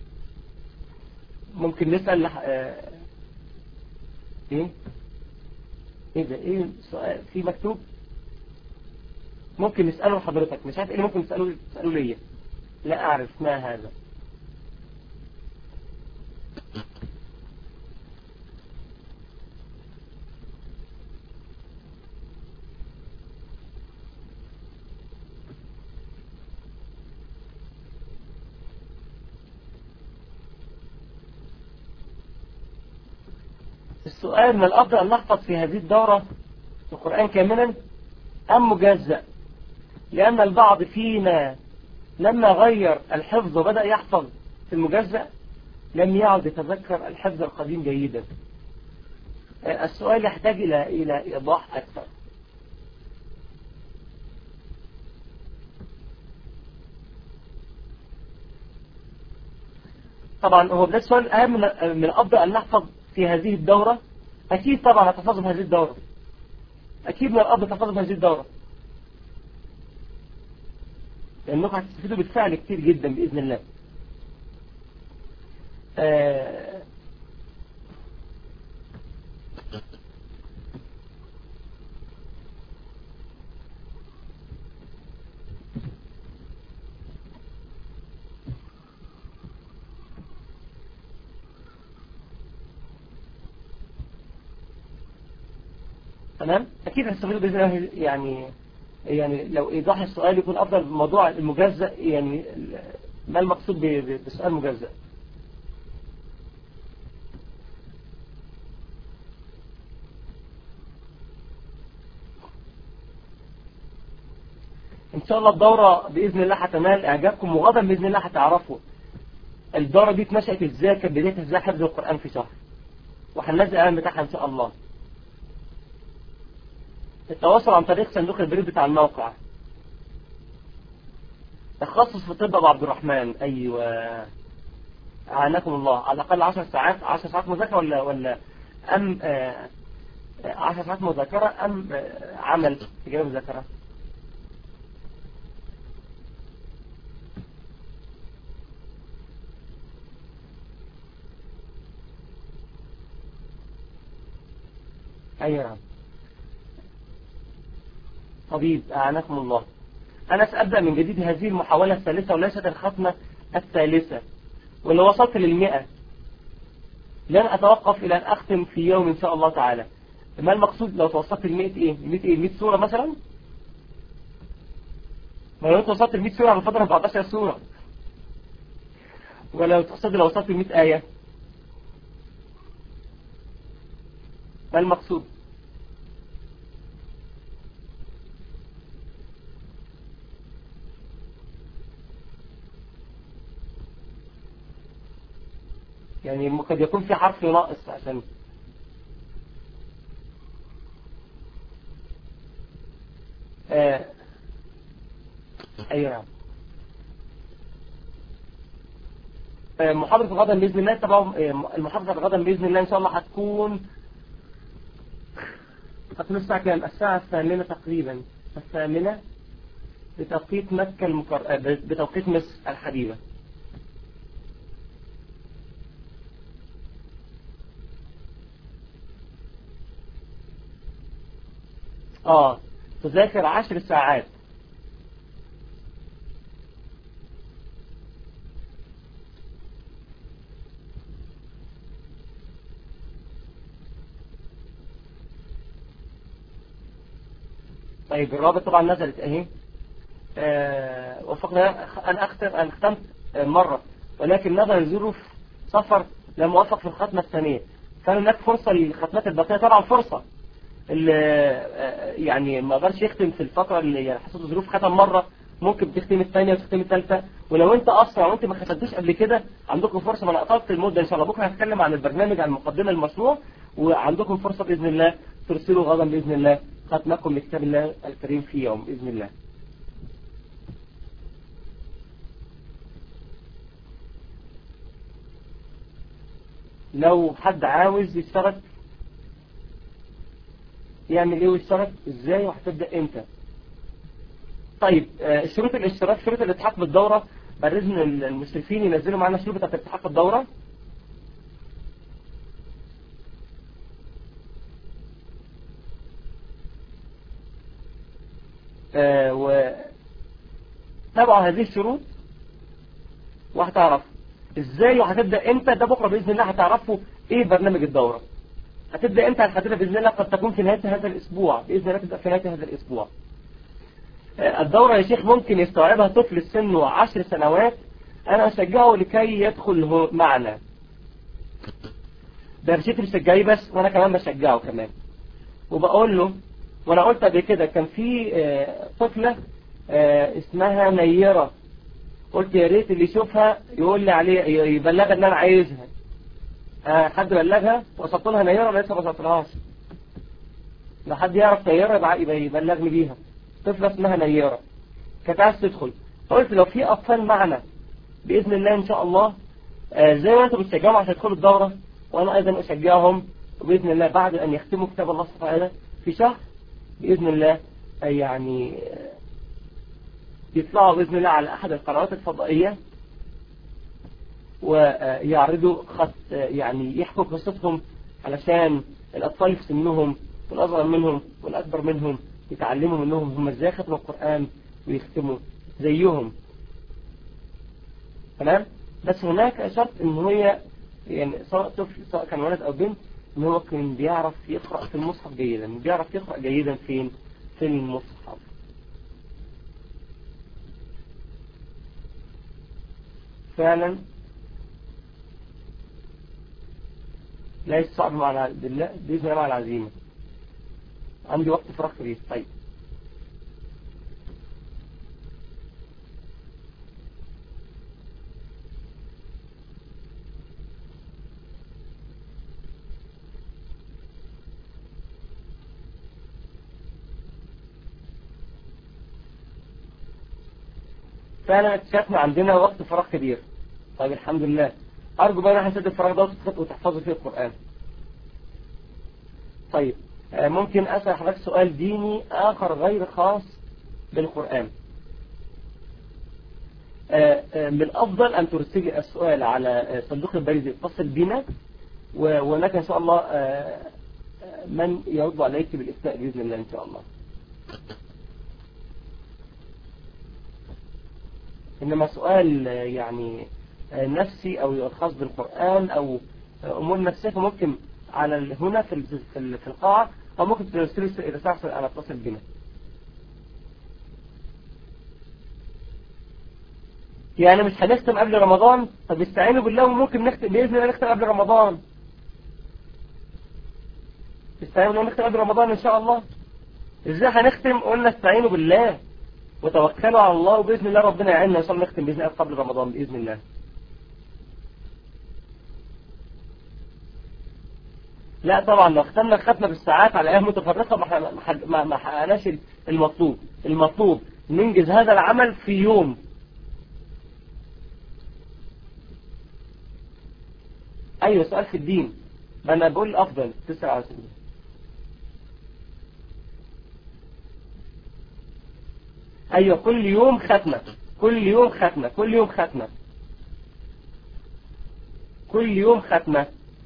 Speaker 1: ممكن نسأل آه ايه ايه ده ايه سؤال في مكتوب ممكن نسأله لحضرتك مش عارف ايه ممكن نسأله تسأله ليا لا اعرف ما هذا السؤال من الأفضل أن نحفظ في هذه الدورة القرآن كاملا أم مجزأ لأن البعض فينا لما غير الحفظ وبدأ يحفظ في المجزأ لم يعد يتذكر الحفظ القديم جيدا السؤال يحتاج إلى إلى إيضاح أكثر طبعا هو ده السؤال أهم من الأفضل أن نحفظ في هذه الدورة أكيد طبعا هتحفظوا في هذه الدورة أكيد من الأب تحفظوا في هذه الدورة لأنكم هتستفيدوا بالفعل كتير جدا بإذن الله آه تمام أكيد هنستفيد بإذن الله يعني يعني لو إيضاح السؤال يكون أفضل موضوع المجزأ يعني ما المقصود بسؤال مجزأ إن شاء الله الدورة بإذن الله هتنال إعجابكم وغدا بإذن الله هتعرفوا الدورة دي اتنشأت إزاي كانت بدايتها إزاي حفظ القرآن في شهر وهننزل الأعلان بتاعها إن شاء الله التواصل عن طريق صندوق البريد بتاع الموقع تخصص في طب أبو عبد الرحمن أيوة أعانكم الله على الأقل 10 ساعات 10 ساعات مذاكرة ولا ولا أم 10 ساعات مذاكرة أم عمل إجابة مذاكرة أيوة طبيب أعانكم الله أنا سأبدأ من جديد هذه المحاولة الثالثة وليست الختمة الثالثة ولو وصلت للمئة لن أتوقف إلى أن أختم في يوم إن شاء الله تعالى ما المقصود لو توصلت للمئة إيه المئة إيه المئة سورة مثلا ما لو توصلت للمئة سورة على فترة 14 سورة ولو تقصد لو وصلت للمئة آية ما المقصود يعني قد يكون في حرف ناقص عشان آه. ايوه نعم آه محاضرة غدا بإذن الله طبعا المحاضرة غدا بإذن الله إن شاء الله هتكون هتكون الساعة كام الساعة الثامنة تقريبا الثامنة بتوقيت مكة المكر... بتوقيت مصر الحبيبة اه تذاكر عشر ساعات طيب الرابط طبعا نزلت اهي آه وفقنا انا اختم انا ختمت مرة ولكن نظرا لظروف سفر لم اوفق في الختمة الثانية كان هناك فرصة للختمات الباقية طبعا فرصة اللي يعني ما قدرش يختم في الفترة اللي يعني حصلت ظروف ختم مرة ممكن تختم الثانية وتختم الثالثة ولو انت اسرع وانت ما ختمتوش قبل كده عندكم فرصة ما اطلت المدة ان شاء الله بكره هتكلم عن البرنامج عن مقدمة المشروع وعندكم فرصة بإذن الله ترسلوا غدا بإذن الله ختمكم لكتاب الله الكريم في يوم بإذن الله لو حد عاوز يشترك يعمل ايه ويشترك ازاي وهتبدأ امتى طيب شروط الاشتراك شروط الالتحاق بالدورة برزن المشرفين ينزلوا معنا شروط بتاعت التحاق بالدورة آه و تابعوا هذه الشروط وهتعرف ازاي وهتبدأ امتى ده بكرة بإذن الله هتعرفوا ايه برنامج الدورة هتبدأ امتى هتبدأ بإذن الله قد تكون في نهاية هذا الأسبوع بإذن الله تبدأ في نهاية هذا الأسبوع الدورة يا شيخ ممكن يستوعبها طفل سنه عشر سنوات أنا أشجعه لكي يدخل معنا ده مش بشجعيه بس وأنا كمان بشجعه كمان وبقول له وأنا قلت قبل كده كان في طفلة اسمها نيرة قلت يا ريت اللي يشوفها يقول لي عليه يبلغ ان انا عايزها حد بلغها وصلت لها نيرة ولا لسه ما وصلتلهاش لو حد يعرف نيرة يبقى يبلغني بيها طفلة اسمها نيرة كانت عايز تدخل قلت لو في أطفال معنا بإذن الله إن شاء الله زي ما أنتم بتشجعهم عشان يدخلوا الدورة وأنا أيضا أشجعهم وبإذن الله بعد أن يختموا كتاب الله سبحانه وتعالى في شهر بإذن الله يعني يطلعوا بإذن الله على أحد القنوات الفضائية ويعرضوا خط يعني يحكوا قصتهم علشان الأطفال في سنهم والأصغر منهم والأكبر منهم يتعلموا منهم هم ازاي ختموا القرآن ويختموا زيهم تمام بس هناك شرط ان هي يعني سواء طفل سواء كان ولد او بنت ان هو كان بيعرف يقرأ في المصحف جيدا بيعرف يقرأ جيدا فين في المصحف فعلا ليس صعب مع بالله بإذن الله مع العزيمة عندي وقت فراغ كبير طيب فعلا اكتشفنا عندنا وقت فراغ كبير طيب الحمد لله أرجو بقى نحن نسد الفراغ ده وتحفظوا فيه القرآن طيب آه، ممكن أسأل حضرتك سؤال ديني آخر غير خاص بالقرآن آه، آه، من الأفضل أن ترسلي السؤال على صندوق البريد يتصل بنا وهناك إن شاء الله من يرد عليك بالإفتاء بإذن الله إن شاء الله إنما سؤال يعني نفسي أو خاص بالقرآن أو أمور نفسية فممكن على هنا في في القاعة أو ممكن ترسل رسالة على اتصل بنا يعني مش هنختم قبل رمضان طب استعينوا بالله وممكن نختم بإذن الله نختم قبل رمضان استعينوا بالله نختم قبل رمضان إن شاء الله إزاي هنختم قلنا استعينوا بالله وتوكلوا على الله وبإذن الله ربنا يعيننا إن شاء الله نختم بإذن الله قبل رمضان بإذن الله لا طبعا لو ختمنا ختمة بالساعات على ايام متفرقة ما ما حققناش المطلوب المطلوب ننجز هذا العمل في يوم ايوه سؤال في الدين ما انا بقول افضل تسعة على سبيل ايوه كل يوم ختمة كل يوم ختمة كل يوم ختمة كل يوم ختمة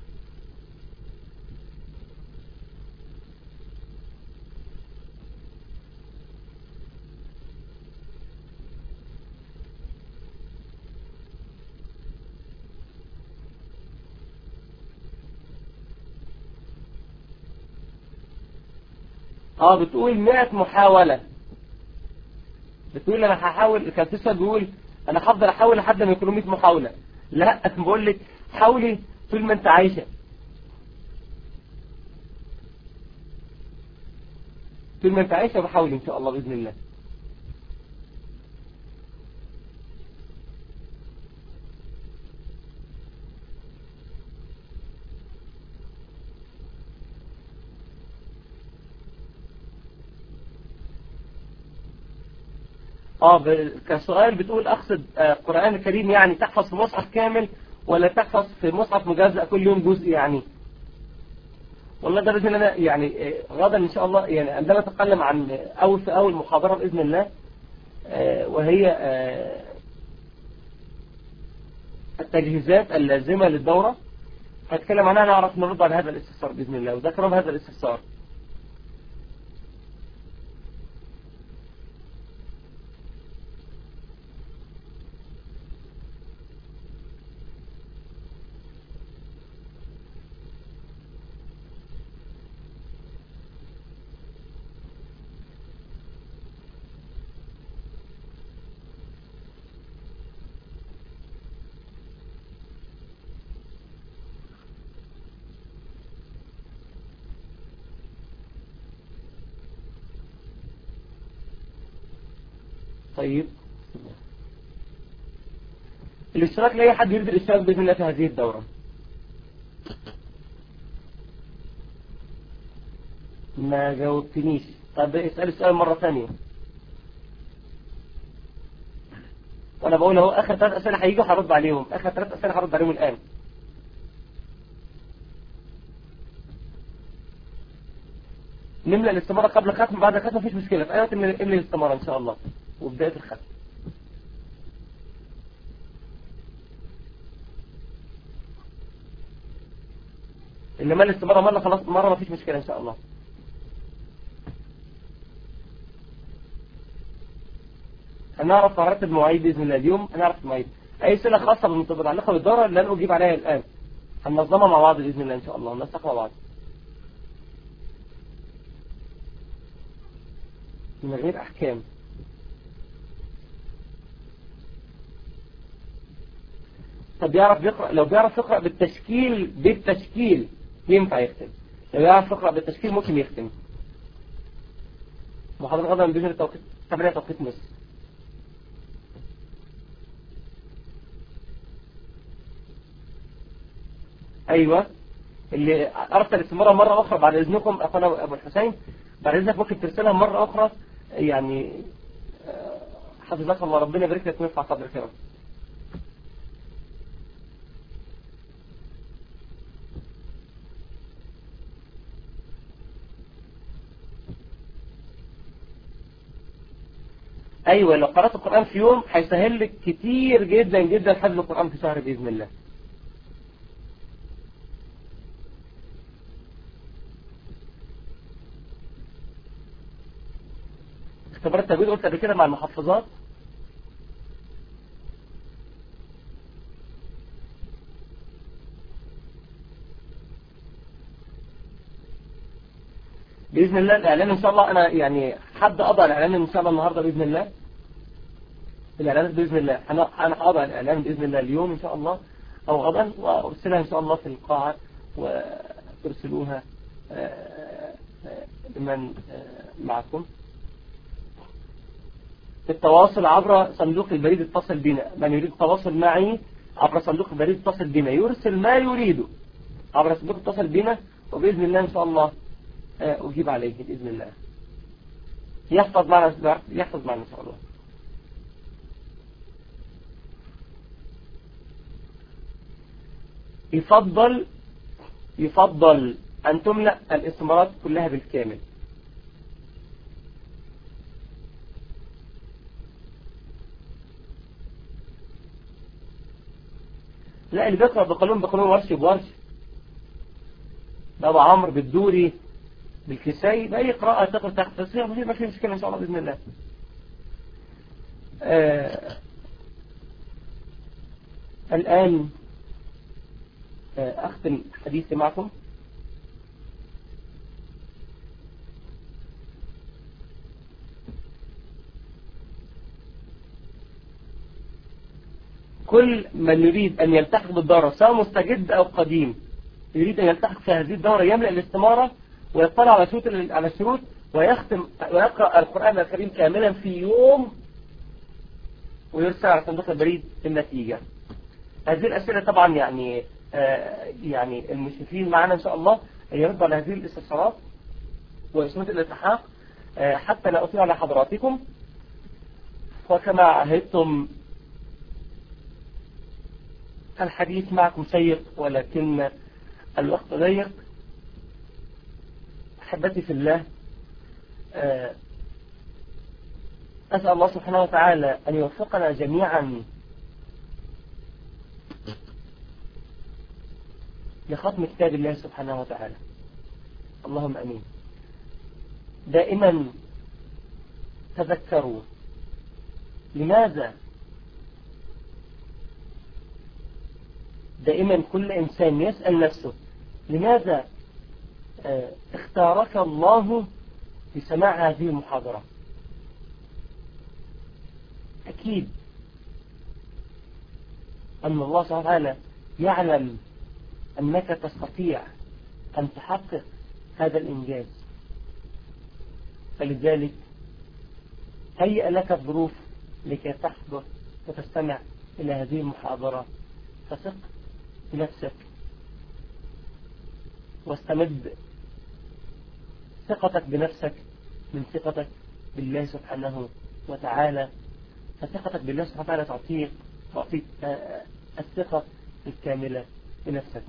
Speaker 1: اه بتقول 100 محاولة بتقول انا هحاول كان تسأل بيقول انا هفضل احاول لحد ما يكونوا 100 محاولة لا بقول لك حاولي طول ما انت عايشة طول ما انت عايشة بحاولي ان شاء الله بإذن الله اه كسؤال بتقول اقصد آه قرآن الكريم يعني تحفظ في مصحف كامل ولا تحفظ في مصحف مجزأ كل يوم جزء يعني والله ده بإذن الله يعني آه، غدا إن شاء الله يعني عندما أتكلم عن أول في أول محاضرة بإذن الله آه وهي آه التجهيزات اللازمة للدورة هتكلم عنها نعرف نرد على هذا الاستفسار بإذن الله وده كرم هذا الاستفسار طيب الاشتراك لأي حد يريد الاشتراك بإذن الله في هذه الدورة ما جاوبتنيش طب اسأل السؤال مرة ثانية وانا بقول اهو اخر ثلاث اسئله هيجوا هرد عليهم اخر ثلاث اسئله هرد عليهم الان نملأ الاستمارة قبل الختم بعد الختم مفيش مشكلة في اي وقت نملأ الاستمارة ان شاء الله وبداية الختم إنما الاستمارة مرة خلاص مرة ما فيش مشكلة إن شاء الله هنعرف نرتب مواعيد بإذن الله اليوم هنعرف المواعيد أي سنة خاصة بالمتعلقة بالدورة لن أجيب عليها الآن هننظمها مع بعض بإذن الله إن شاء الله ننسق مع بعض من غير أحكام طب يعرف يقرأ لو بيعرف يقرأ بالتشكيل بالتشكيل ينفع يختم لو يعرف يقرأ بالتشكيل ممكن يختم محاضرة غدا من بيجن التوقيت تمرية توقيت مصر ايوه اللي ارسل استمارة مرة اخرى بعد اذنكم اخونا ابو الحسين بعد اذنك ممكن ترسلها مرة اخرى يعني آه، حفظك الله ربنا يبارك لك ويرفع قدرك يا رب ايوه لو قرأت القرآن في يوم هيسهل لك كتير جدا جدا حفظ القرآن في شهر بإذن الله اختبارات التجويد قلت قبل كده مع المحفظات بإذن الله الإعلان إن شاء الله أنا يعني حد أضع الإعلان إن شاء الله النهاردة بإذن الله الإعلانات بإذن الله أنا أنا أضع الإعلان بإذن الله اليوم إن شاء الله أو غدا وأرسلها إن شاء الله في القاعة وترسلوها آه، آه، لمن آه، معكم التواصل عبر صندوق البريد اتصل بنا من يريد التواصل معي عبر صندوق البريد اتصل بنا يرسل ما يريده عبر صندوق اتصل بنا وبإذن الله إن شاء الله أجيب عليه بإذن الله يحفظ معنا يحفظ معنا إن شاء الله يفضل يفضل أن تملأ الاستمارات كلها بالكامل لا اللي بيقرأ بقانون بقانون ورش بورش بابا عمرو بالدوري بالكسائي بأي قراءة تقرأ تحت تصير ما في مشكلة إن شاء الله بإذن الله آه الآن آه أختم حديثي معكم كل من يريد أن يلتحق بالدورة سواء مستجد أو قديم يريد أن يلتحق في هذه الدورة يملأ الاستمارة ويطلع على شروط على الشروط ويختم ويقرأ القرآن الكريم كاملا في يوم ويرسل على صندوق البريد النتيجة هذه الأسئلة طبعا يعني آه يعني المشرفين معنا إن شاء الله يردوا على هذه الاستفسارات وشروط الالتحاق آه حتى لا أطيع على حضراتكم وكما عهدتم الحديث معكم شيق ولكن الوقت ضيق أحبتي في الله آه، أسأل الله سبحانه وتعالى أن يوفقنا جميعا لختم كتاب الله سبحانه وتعالى اللهم أمين دائما تذكروا لماذا دائما كل إنسان يسأل نفسه لماذا آه، اختارك الله لسماع هذه المحاضرة أكيد أن الله سبحانه وتعالى يعلم أنك تستطيع أن تحقق هذا الإنجاز فلذلك هيئ لك الظروف لكي تحضر وتستمع إلى هذه المحاضرة فثق بنفسك واستمد ثقتك بنفسك من ثقتك بالله سبحانه وتعالى فثقتك بالله سبحانه وتعالى تعطيك تعطيك الثقة الكاملة بنفسك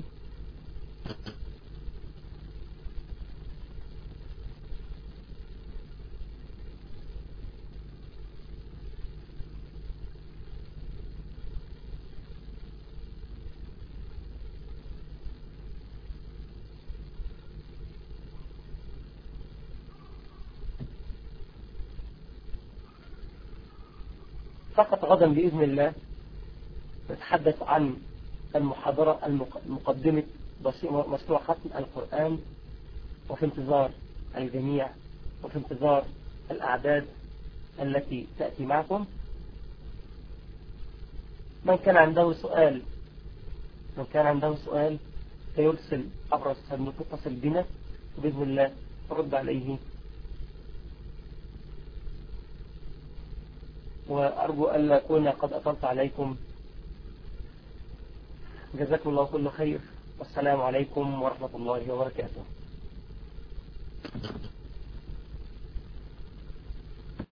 Speaker 1: فقط غدا بإذن الله نتحدث عن المحاضرة المقدمة مشروع ختم القرآن وفي انتظار الجميع وفي انتظار الأعداد التي تأتي معكم من كان عنده سؤال من كان عنده سؤال فيرسل عبر الصندوق اتصل بنا وبإذن الله نرد عليه وأرجو ألا أكون قد أطلت عليكم جزاكم الله كل خير والسلام عليكم ورحمة الله وبركاته